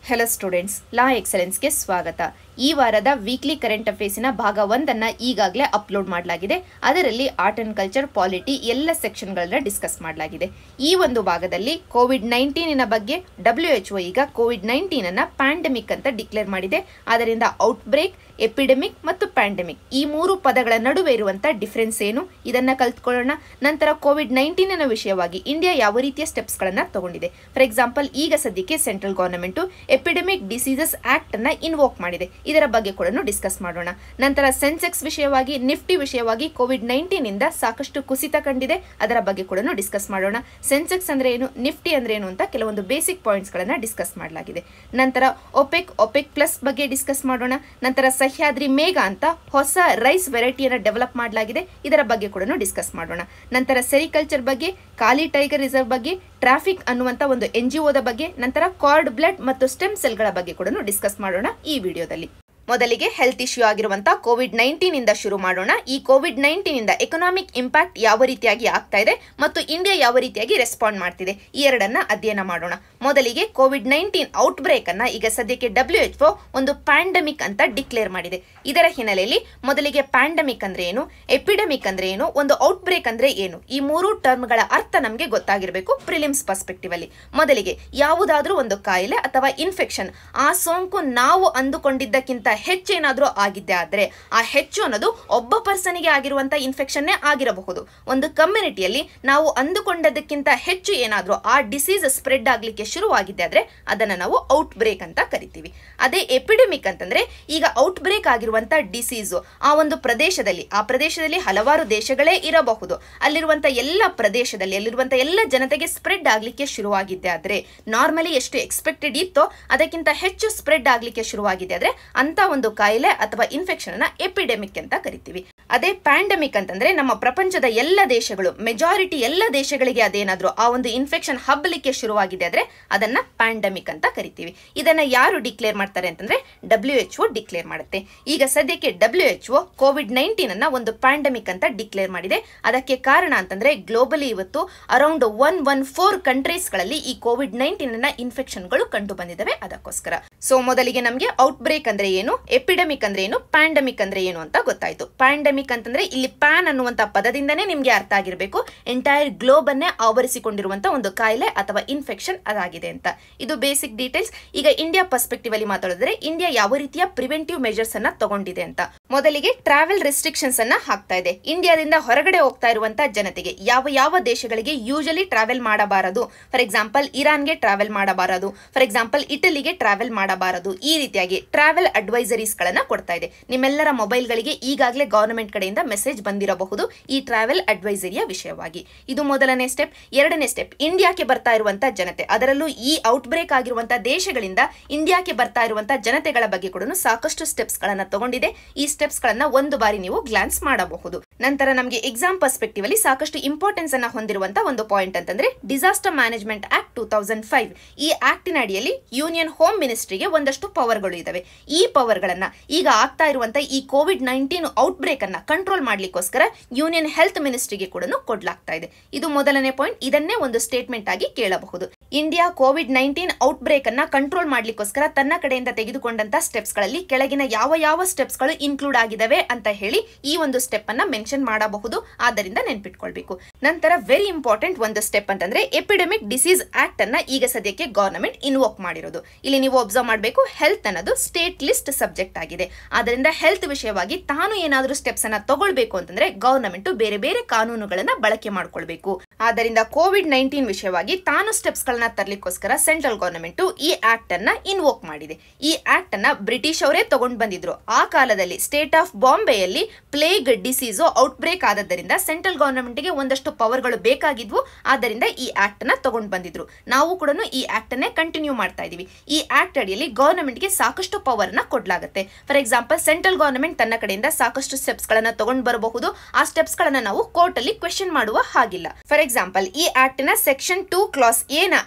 hello students ಲಾ ಎಕ್ಸಲೆನ್ಸ್ಗೆ ಸ್ವಾಗತ ಈ ವಾರದ ವೀಕ್ಲಿ ಕರೆಂಟ್ ಅಫೇರ್ಸಿನ ಭಾಗ ಒಂದನ್ನು ಈಗಾಗಲೇ ಅಪ್ಲೋಡ್ ಮಾಡಲಾಗಿದೆ ಅದರಲ್ಲಿ ಆರ್ಟ್ ಆ್ಯಂಡ್ ಕಲ್ಚರ್ ಪಾಲಿಟಿ ಎಲ್ಲ ಸೆಕ್ಷನ್ಗಳನ್ನ ಡಿಸ್ಕಸ್ ಮಾಡಲಾಗಿದೆ ಈ ಒಂದು ಭಾಗದಲ್ಲಿ ಕೋವಿಡ್ ನೈನ್ಟೀನಿನ ಬಗ್ಗೆ ಡಬ್ಲ್ಯೂ ಎಚ್ ಒ ಈಗ ಕೋವಿಡ್ ನೈನ್ಟೀನನ್ನು ಪ್ಯಾಂಡಮಿಕ್ ಅಂತ ಡಿಕ್ಲೇರ್ ಮಾಡಿದೆ ಅದರಿಂದ ಔಟ್ಬ್ರೇಕ್ ಎಪಿಡೆಮಿಕ್ ಮತ್ತು ಪ್ಯಾಂಡಮಿಕ್ ಈ ಮೂರು ಪದಗಳ ನಡುವೆ ಇರುವಂಥ ಡಿಫ್ರೆನ್ಸ್ ಏನು ಇದನ್ನು ಕಲ್ತ್ಕೊಳ್ಳೋಣ ನಂತರ ಕೋವಿಡ್ ನೈನ್ಟೀನಿನ ವಿಷಯವಾಗಿ ಇಂಡಿಯಾ ಯಾವ ರೀತಿಯ ಸ್ಟೆಪ್ಸ್ಗಳನ್ನು ತಗೊಂಡಿದೆ ಫಾರ್ ಎಕ್ಸಾಂಪಲ್ ಈಗ ಸದ್ಯಕ್ಕೆ central government epidemic diseases act ಅನ್ನ ಇನ್ವೋಕ್ ಮಾಡಿದೆ ಇದರ ಬಗ್ಗೆ ಕೂಡ ಡಿಸ್ಕಸ್ ಮಾಡೋಣ ನಂತರ ಸೆನ್ಸೆಕ್ಸ್ ವಿಷಯವಾಗಿ ನಿಫ್ಟಿ ವಿಷಯವಾಗಿ ಕೋವಿಡ್ ನೈನ್ಟೀನ್ ಇಂದ ಸಾಕಷ್ಟು ಕುಸಿತ ಕಂಡಿದೆ ಅದರ ಬಗ್ಗೆ ಕೂಡ ಡಿಸ್ಕಸ್ ಮಾಡೋಣ ಸೆನ್ಸೆಕ್ಸ್ ಅಂದ್ರೆ ಏನು ನಿಫ್ಟಿ ಅಂದ್ರೆ ಏನು ಅಂತ ಕೆಲವೊಂದು ಬೇಸಿಕ್ ಪಾಯಿಂಟ್ಸ್ ಗಳನ್ನ ಡಿಸ್ಕಸ್ ಮಾಡಲಾಗಿದೆ ನಂತರ ಒಪೆಕ್ ಒಪೆಕ್ ಪ್ಲಸ್ ಬಗ್ಗೆ ಡಿಸ್ಕಸ್ ಮಾಡೋಣ ನಂತರ ಸಹ್ಯಾದ್ರಿ ಮೇಘ ಅಂತ ಹೊಸ ರೈಸ್ ವೆರೈಟಿಯನ್ನು ಡೆವಲಪ್ ಮಾಡಲಾಗಿದೆ ಇದರ ಬಗ್ಗೆ ಕೂಡ ಡಿಸ್ಕಸ್ ಮಾಡೋಣ ನಂತರ ಸೆರಿಕಲ್ಚರ್ ಬಗ್ಗೆ ಕಾಲಿ ಟೈಗರ್ ರಿಸರ್ವ್ ಬಗ್ಗೆ ಟ್ರಾಫಿಕ್ ಅನ್ನುವಂತ ಒಂದು ಎನ್ ಜಿ ಒದ ಬಗ್ಗೆ ನಂತರ ಕಾರ್ಡ್ ಬ್ಲಡ್ ಮತ್ತು ಸ್ಟೆಮ್ ಸೆಲ್ಗಳ ಬಗ್ಗೆ ಕೂಡ ಡಿಸ್ಕಸ್ ಮಾಡೋಣ ಈ ವಿಡಿಯೋದಲ್ಲಿ ಮೊದಲಿಗೆ ಹೆಲ್ತ್ ಇಶ್ಯೂ ಆಗಿರುವಂತಹ ಕೋವಿಡ್ ನೈನ್ಟೀನ್ ಇಂದ ಶುರು ಮಾಡೋಣ ಈ ಕೋವಿಡ್ ನೈನ್ಟೀನ್ ಇಂದ ಎಕನಾಮಿಕ್ ಇಂಪ್ಯಾಕ್ಟ್ ಯಾವ ರೀತಿಯಾಗಿ ಆಗ್ತಾ ಇದೆ ಮತ್ತು ಇಂಡಿಯಾ ಯಾವ ರೀತಿಯಾಗಿ ರೆಸ್ಪಾಂಡ್ ಮಾಡ್ತಿದೆ ಈ ಎರಡನ್ನ ಅಧ್ಯಯನ ಮಾಡೋಣ ಮೊದಲಿಗೆ ಕೋವಿಡ್ ನೈನ್ಟೀನ್ ಔಟ್ ಬ್ರೇಕ್ ಅನ್ನ ಈಗ ಸದ್ಯಕ್ಕೆ ಡಬ್ಲ್ಯೂ ಎಚ್ ಒ ಒಂದು ಪ್ಯಾಂಡಮಿಕ್ ಅಂತ ಡಿಕ್ಲೇರ್ ಮಾಡಿದೆ ಇದರ ಹಿನ್ನೆಲೆಯಲ್ಲಿ ಮೊದಲಿಗೆ ಪ್ಯಾಂಡಮಿಕ್ ಅಂದ್ರೆ ಏನು ಎಪಿಡೆಮಿಕ್ ಅಂದ್ರೆ ಏನು ಒಂದು ಔಟ್ ಬ್ರೇಕ್ ಅಂದ್ರೆ ಏನು ಈ ಮೂರು ಟರ್ಮ್ಗಳ ಅರ್ಥ ನಮಗೆ ಗೊತ್ತಾಗಿರಬೇಕು ಪ್ರಿಲಿಮ್ಸ್ ಪರ್ಸ್ಪೆಕ್ಟಿವ್ ಅಲ್ಲಿ ಮೊದಲಿಗೆ ಯಾವುದಾದ್ರೂ ಒಂದು ಕಾಯಿಲೆ ಅಥವಾ ಇನ್ಫೆಕ್ಷನ್ ಆ ಸೋಂಕು ನಾವು ಅಂದುಕೊಂಡಿದ್ದಕ್ಕಿಂತ ಹೆಚ್ಚೇನಾದ್ರೂ ಆಗಿದ್ದೆ ಆದ್ರೆ ಆ ಹೆಚ್ಚು ಅನ್ನೋದು ಒಬ್ಬ ಪರ್ಸನ್ಗೆ ಆಗಿರುವಂತ ಇನ್ಫೆಕ್ಷನ್ನೇ ಆಗಿರಬಹುದು ಒಂದು ಕಮ್ಯುನಿಟಿಯಲ್ಲಿ ನಾವು ಅಂದುಕೊಂಡದಕ್ಕಿಂತ ಹೆಚ್ಚು ಏನಾದ್ರೂ ಆ ಡಿಸೀಸ್ ಸ್ಪ್ರೆಡ್ ಆಗ್ಲಿಕ್ಕೆ ಶುರುವಾಗಿದ್ದೆ ಆದ್ರೆ ಅದನ್ನ ನಾವು ಔಟ್ ಬ್ರೇಕ್ ಅಂತ ಕರಿತೀವಿ ಅದೇ ಎಪಿಡೆಮಿಕ್ ಅಂತಂದ್ರೆ ಈಗ ಔಟ್ ಬ್ರೇಕ್ ಆಗಿರುವಂತ ಡಿಸೀಸು ಆ ಒಂದು ಪ್ರದೇಶದಲ್ಲಿ ಆ ಪ್ರದೇಶದಲ್ಲಿ ಹಲವಾರು ದೇಶಗಳೇ ಇರಬಹುದು ಅಲ್ಲಿರುವಂತ ಎಲ್ಲ ಪ್ರದೇಶದಲ್ಲಿ ಅಲ್ಲಿರುವಂತ ಎಲ್ಲ ಜನತೆಗೆ ಸ್ಪ್ರೆಡ್ ಆಗ್ಲಿಕ್ಕೆ ಶುರುವಾಗಿದ್ದೆ ಆದ್ರೆ ನಾರ್ಮಲಿ ಎಷ್ಟು ಎಕ್ಸ್ಪೆಕ್ಟೆಡ್ ಇತ್ತೋ ಅದಕ್ಕಿಂತ ಹೆಚ್ಚು ಸ್ಪ್ರೆಡ್ ಆಗ್ಲಿಕ್ಕೆ ಶುರುವಾಗಿದೆ ಆದ್ರೆ ಅಂತ ಒಂದು ಕಾಯಿಲೆ ಅಥವಾ ಇನ್ಫೆಕ್ಷನ್ ಅನ್ನ ಎಪಿಡೆಮಿಕ್ ಅಂತ ಕರಿತೀವಿ ಅದೇ ಪ್ಯಾಂಡಮಿಕ್ ಅಂತಂದ್ರೆ ನಮ್ಮ ಪ್ರಪಂಚದ ಎಲ್ಲ ದೇಶಗಳು ಮೆಜಾರಿಟಿ ಎಲ್ಲ ದೇಶಗಳಿಗೆ ಅದೇನಾದ್ರೂ ಆ ಒಂದು ಇನ್ಫೆಕ್ಷನ್ ಹಬ್ಬಲಿಕ್ಕೆ ಶುರುವಾಗಿದೆ ಆದ್ರೆ ಅದನ್ನ ಪ್ಯಾಂಡಮಿಕ್ ಅಂತ ಕರಿತೀವಿ ಇದನ್ನ ಯಾರು ಡಿಕ್ಲೇರ್ ಮಾಡ್ತಾರೆ ಅಂತಂದ್ರೆ ಡಬ್ಲ್ಯೂ ಎಚ್ ಒ ಡಿಕ್ಲೇರ್ ಮಾಡುತ್ತೆ ಈಗ ಸದ್ಯಕ್ಕೆ W H O Covid nineteen ಅನ್ನ ಒಂದು ಪ್ಯಾಂಡಮಿಕ್ ಅಂತ ಡಿಕ್ಲೇರ್ ಮಾಡಿದೆ ಅದಕ್ಕೆ ಕಾರಣ ಅಂತಂದ್ರೆ ಗ್ಲೋಬಲಿ ಇವತ್ತು around one one four countries ಗಳಲ್ಲಿ ಈ ಕೋವಿಡ್ ನೈನ್ಟೀನ್ ಅನ್ನ ಇನ್ಫೆಕ್ಷನ್ಗಳು ಕಂಡು ಬಂದಿದ್ದಾವೆ ಅದಕ್ಕೋಸ್ಕರ ಸೊ ಮೊದಲಿಗೆ ನಮಗೆ ಔಟ್ ಬ್ರೇಕ್ ಅಂದ್ರೆ ಏನು ಎಪಿಡೆಮಿಕ್ ಅಂದ್ರೆ ಏನು ಪ್ಯಾಂಡಮಿಕ್ ಅಂದ್ರೆ ಏನು ಅಂತ ಗೊತ್ತಾಯ್ತು ಪ್ಯಾಂಡಮಿಕ್ ಅಂತಂದ್ರೆ ಇಲ್ಲಿ ಪ್ಯಾನ್ ಅನ್ನುವಂತ ಪದದಿಂದನೇ ನಿಮ್ಗೆ ಅರ್ಥ ಆಗಿರಬೇಕು ಎಂಟೈರ್ ಗ್ಲೋಬ್ ಅನ್ನೇ ಆವರಿಸಿಕೊಂಡಿರುವಂತ ಒಂದು ಕಾಯಿಲೆ ಅಥವಾ ಇನ್ಫೆಕ್ಷನ್ ಅದಾಗಿದೆ ಅಂತ ಇದು ಬೇಸಿಕ್ ಡೀಟೇಲ್ಸ್ ಈಗ ಇಂಡಿಯಾ ಪರ್ಸ್ಪೆಕ್ಟಿವ್ ಅಲ್ಲಿ ಮಾತಾಡಿದ್ರೆ ಇಂಡಿಯಾ ಯಾವ ರೀತಿಯ ಪ್ರಿವೆಂಟಿವ್ ಮೆಜರ್ಸ್ ಅನ್ನ ತಗೊಂಡಿದೆ ಅಂತ ಮೊದಲಿಗೆ ಟ್ರಾವೆಲ್ ರೆಸ್ಟ್ರಿಕ್ಷನ್ಸ್ ಅನ್ನ ಹಾಕ್ತಾ ಇದೆ ಇಂಡಿಯಾದಿಂದ ಹೊರಗಡೆ ಹೋಗ್ತಾ ಇರುವಂತ ಜನತೆಗೆ ಯಾವ ಯಾವ ದೇಶಗಳಿಗೆ ಯೂಶಲಿ ಟ್ರಾವೆಲ್ ಮಾಡಬಾರದು ಫಾರ್ ಎಕ್ಸಾಂಪಲ್ ಇರಾನ್ಗೆ ಟ್ರಾವೆಲ್ ಮಾಡಬಾರದು ಫಾರ್ ಎಕ್ಸಾಂಪಲ್ ಇಟಲಿಗೆ ಟ್ರಾವೆಲ್ ಮಾಡಬಾರದು ಈ ರೀತಿಯಾಗಿ ಟ್ರಾವೆಲ್ ಅಡ್ವೈಸರೀಸ್ ಗಳನ್ನ ಕೊಡ್ತಾ ಇದೆ ನಿಮ್ಮೆಲ್ಲರ ಮೊಬೈಲ್ಗಳಿಗೆ ಈಗಾಗಲೇ ಗವರ್ನಮೆಂಟ್ ಕಡೆಯಿಂದ ಮೆಸೇಜ್ ಬಂದಿರಬಹುದು ಈ ಟ್ರಾವೆಲ್ ಅಡ್ವೈಸರಿಯ ವಿಷಯವಾಗಿ ಇದು ಮೊದಲನೇ ಸ್ಟೆಪ್ ಎರಡನೇ ಸ್ಟೆಪ್ ಇಂಡಿಯಾಕ್ಕೆ ಬರ್ತಾ ಇರುವಂತ ಜನತೆ ಅದರಲ್ಲೂ ಈ ಔಟ್ ಬ್ರೇಕ್ ಆಗಿರುವಂತಹ ದೇಶಗಳಿಂದ ಇಂಡಿಯಾಕ್ಕೆ ಬರ್ತಾ ಇರುವಂತಹ ಜನತೆಗಳ ಬಗ್ಗೆ ಕೂಡ ಸಾಕಷ್ಟು ಸ್ಟೆಪ್ಸ್ ಗಳನ್ನ ತಗೊಂಡಿದೆ ಈ ಸ್ಟೆಪ್ಸ್ ಗಳನ್ನ ಒಂದು ಬಾರಿ ನೀವು ಗ್ಲಾನ್ಸ್ ಮಾಡಬಹುದು ನಂತರ ನಮಗೆ ಎಕ್ಸಾಮ್ ಪರ್ಸ್ಪೆಕ್ಟಿವ್ ಅಲ್ಲಿ ಸಾಕಷ್ಟು ಇಂಪಾರ್ಟೆನ್ಸ್ ಅನ್ನ ಹೊಂದಿರುವಂತಹ ಒಂದು ಪಾಯಿಂಟ್ ಅಂತಂದ್ರೆ disaster management act two thousand five ಈ ಆಕ್ಟಿನ ಅಡಿಯಲ್ಲಿ ಯೂನಿಯನ್ ಹೋಮ್ ಮಿನಿಸ್ಟ್ರಿಗೆ ಒಂದಷ್ಟು ಪವರ್ಗಳು ಇದಾವೆ ಈ ಪವರ್ಗಳನ್ನ ಈಗ ಆಗ್ತಾ ಇರುವಂತಹ ಈ ಕೋವಿಡ್ ನೈನ್ಟೀನ್ ಔಟ್ ಬ್ರೇಕ್ ಅನ್ನ ಕಂಟ್ರೋಲ್ ಮಾಡ್ಲಿಕ್ಕೋಸ್ಕರ ಯೂನಿಯನ್ ಹೆಲ್ತ್ ಮಿನಿಸ್ಟ್ರಿಗೆ ಕೂಡ ಕೊಡ್ಲಾಗ್ತಾ ಇದೆ ಇದು ಮೊದಲನೇ ಪಾಯಿಂಟ್ ಇದನ್ನೇ ಒಂದು ಸ್ಟೇಟ್ಮೆಂಟ್ ಆಗಿ ಕೇಳಬಹುದು India Covid nineteen outbreak ಅನ್ನ ಕಂಟ್ರೋಲ್ ಮಾಡ್ಲಿಕ್ಕೋಸ್ಕರ ತನ್ನ ಕಡೆಯಿಂದ ತೆಗೆದುಕೊಂಡಂತ ಸ್ಟೆಪ್ಸ್ ಗಳಲ್ಲಿ ಕೆಳಗಿನ ಯಾವ ಯಾವ ಸ್ಟೆಪ್ಸ್ ಗಳು ಇನ್ಕ್ಲೂಡ್ ಆಗಿದಾವೆ ಅಂತ ಹೇಳಿ ಈ ಒಂದು ಸ್ಟೆಪ್ ಅನ್ನ ಮೆನ್ಷನ್ ಮಾಡಬಹುದು ಆದ್ದರಿಂದ ನೆನ್ಪಿಟ್ಕೊಳ್ಬೇಕು ನಂತರ ವೆರಿ ಇಂಪಾರ್ಟೆಂಟ್ ಒಂದು ಸ್ಟೆಪ್ ಅಂತಂದ್ರೆ ಎಪಿಡೆಮಿಕ್ ಡಿಸೀಸ್ ಆಕ್ಟ್ ಅನ್ನ ಈಗ ಸದ್ಯಕ್ಕೆ ಗವರ್ನಮೆಂಟ್ ಇನ್ವೋಕ್ ಮಾಡಿರೋದು ಇಲ್ಲಿ ನೀವು ಅಬ್ಸರ್ವ್ ಮಾಡಬೇಕು ಹೆಲ್ತ್ ಅನ್ನೋದು ಸ್ಟೇಟ್ ಲಿಸ್ಟ್ ಸಬ್ಜೆಕ್ಟ್ ಆಗಿದೆ ಆದ್ದರಿಂದ ಹೆಲ್ತ್ ವಿಷಯವಾಗಿ ತಾನು ಏನಾದರೂ ಸ್ಟೆಪ್ಸ್ ಅನ್ನ ತಗೊಳ್ಬೇಕು ಅಂತಂದ್ರೆ ಗವರ್ನಮೆಂಟ್ ಬೇರೆ ಬೇರೆ ಕಾನೂನುಗಳನ್ನ ಬಳಕೆ ಮಾಡ್ಕೊಳ್ಬೇಕು ಆದ್ದರಿಂದ ಕೋವಿಡ್ ನೈನ್ಟೀನ್ ವಿಷಯವಾಗಿ ತಾನು ಸ್ಟೆಪ್ಸ್ ಗಳನ್ನ ತರಲಿಕ್ಕೋಸ್ಕರ ಸೆಂಟ್ರಲ್ ಗವರ್ನಮೆಂಟ್ ಈ ಆಕ್ಟ್ ಅನ್ನ ಇನ್ವೋಕ್ ಮಾಡಿದೆ ಈ ಆಕ್ಟ್ ಅನ್ನ ಬ್ರಿಟಿಷ್ ಅವರೇ ತಗೊಂಡ್ ಬಂದಿದ್ರು ಆ ಕಾಲದಲ್ಲಿ ಸ್ಟೇಟ್ ಆಫ್ ಬಾಂಬೆಯಲ್ಲಿ ಪ್ಲೇಗ್ ಡಿಸೀಸು ಔಟ್ ಬ್ರೇಕ್ ಆದದ್ದರಿಂದ ಸೆಂಟ್ರಲ್ ಗವರ್ನಮೆಂಟ್ ಗೆ ಒಂದಷ್ಟು ಪವರ್ಗಳು ಬೇಕಾಗಿದ್ವು ಆದ್ದರಿಂದ ಈ ಆಕ್ಟ್ ಅನ್ನ ತಗೊಂಡ್ ಬಂದಿದ್ರು ನಾವು ಕೂಡ ಈ ಆಕ್ಟ್ ಅನ್ನೇ ಕಂಟಿನ್ಯೂ ಮಾಡ್ತಾ ಇದೀವಿ ಈ ಆಕ್ಟ್ ಅಡಿಯಲ್ಲಿ ಗವರ್ನಮೆಂಟ್ ಗೆ ಸಾಕಷ್ಟು ಪವರ್ ನ ಕೊಡ್ಲಾಗುತ್ತೆ ಫಾರ್ ಎಕ್ಸಾಂಪಲ್ ಸೆಂಟ್ರಲ್ ಗವರ್ನಮೆಂಟ್ ತನ್ನ ಕಡೆಯಿಂದ ಸಾಕಷ್ಟು ಸ್ಟೆಪ್ಸ್ ಗಳನ್ನ ತಗೊಂಡ್ ಬರಬಹುದು ಆ ಸ್ಟೆಪ್ಸ್ ಗಳನ್ನ ನಾವು ಕೋರ್ಟ್ ಅಲ್ಲಿ ಕ್ವೆಶನ್ ಮಾಡುವ ಹಾಗಿಲ್ಲ ಫಾರ್ ಎಕ್ಸಾಂಪಲ್ ಈ ಆಕ್ಟ್ ನ ಸೆಕ್ಷನ್ ಟೂ ಕ್ಲಾಸ್ ಎ ನ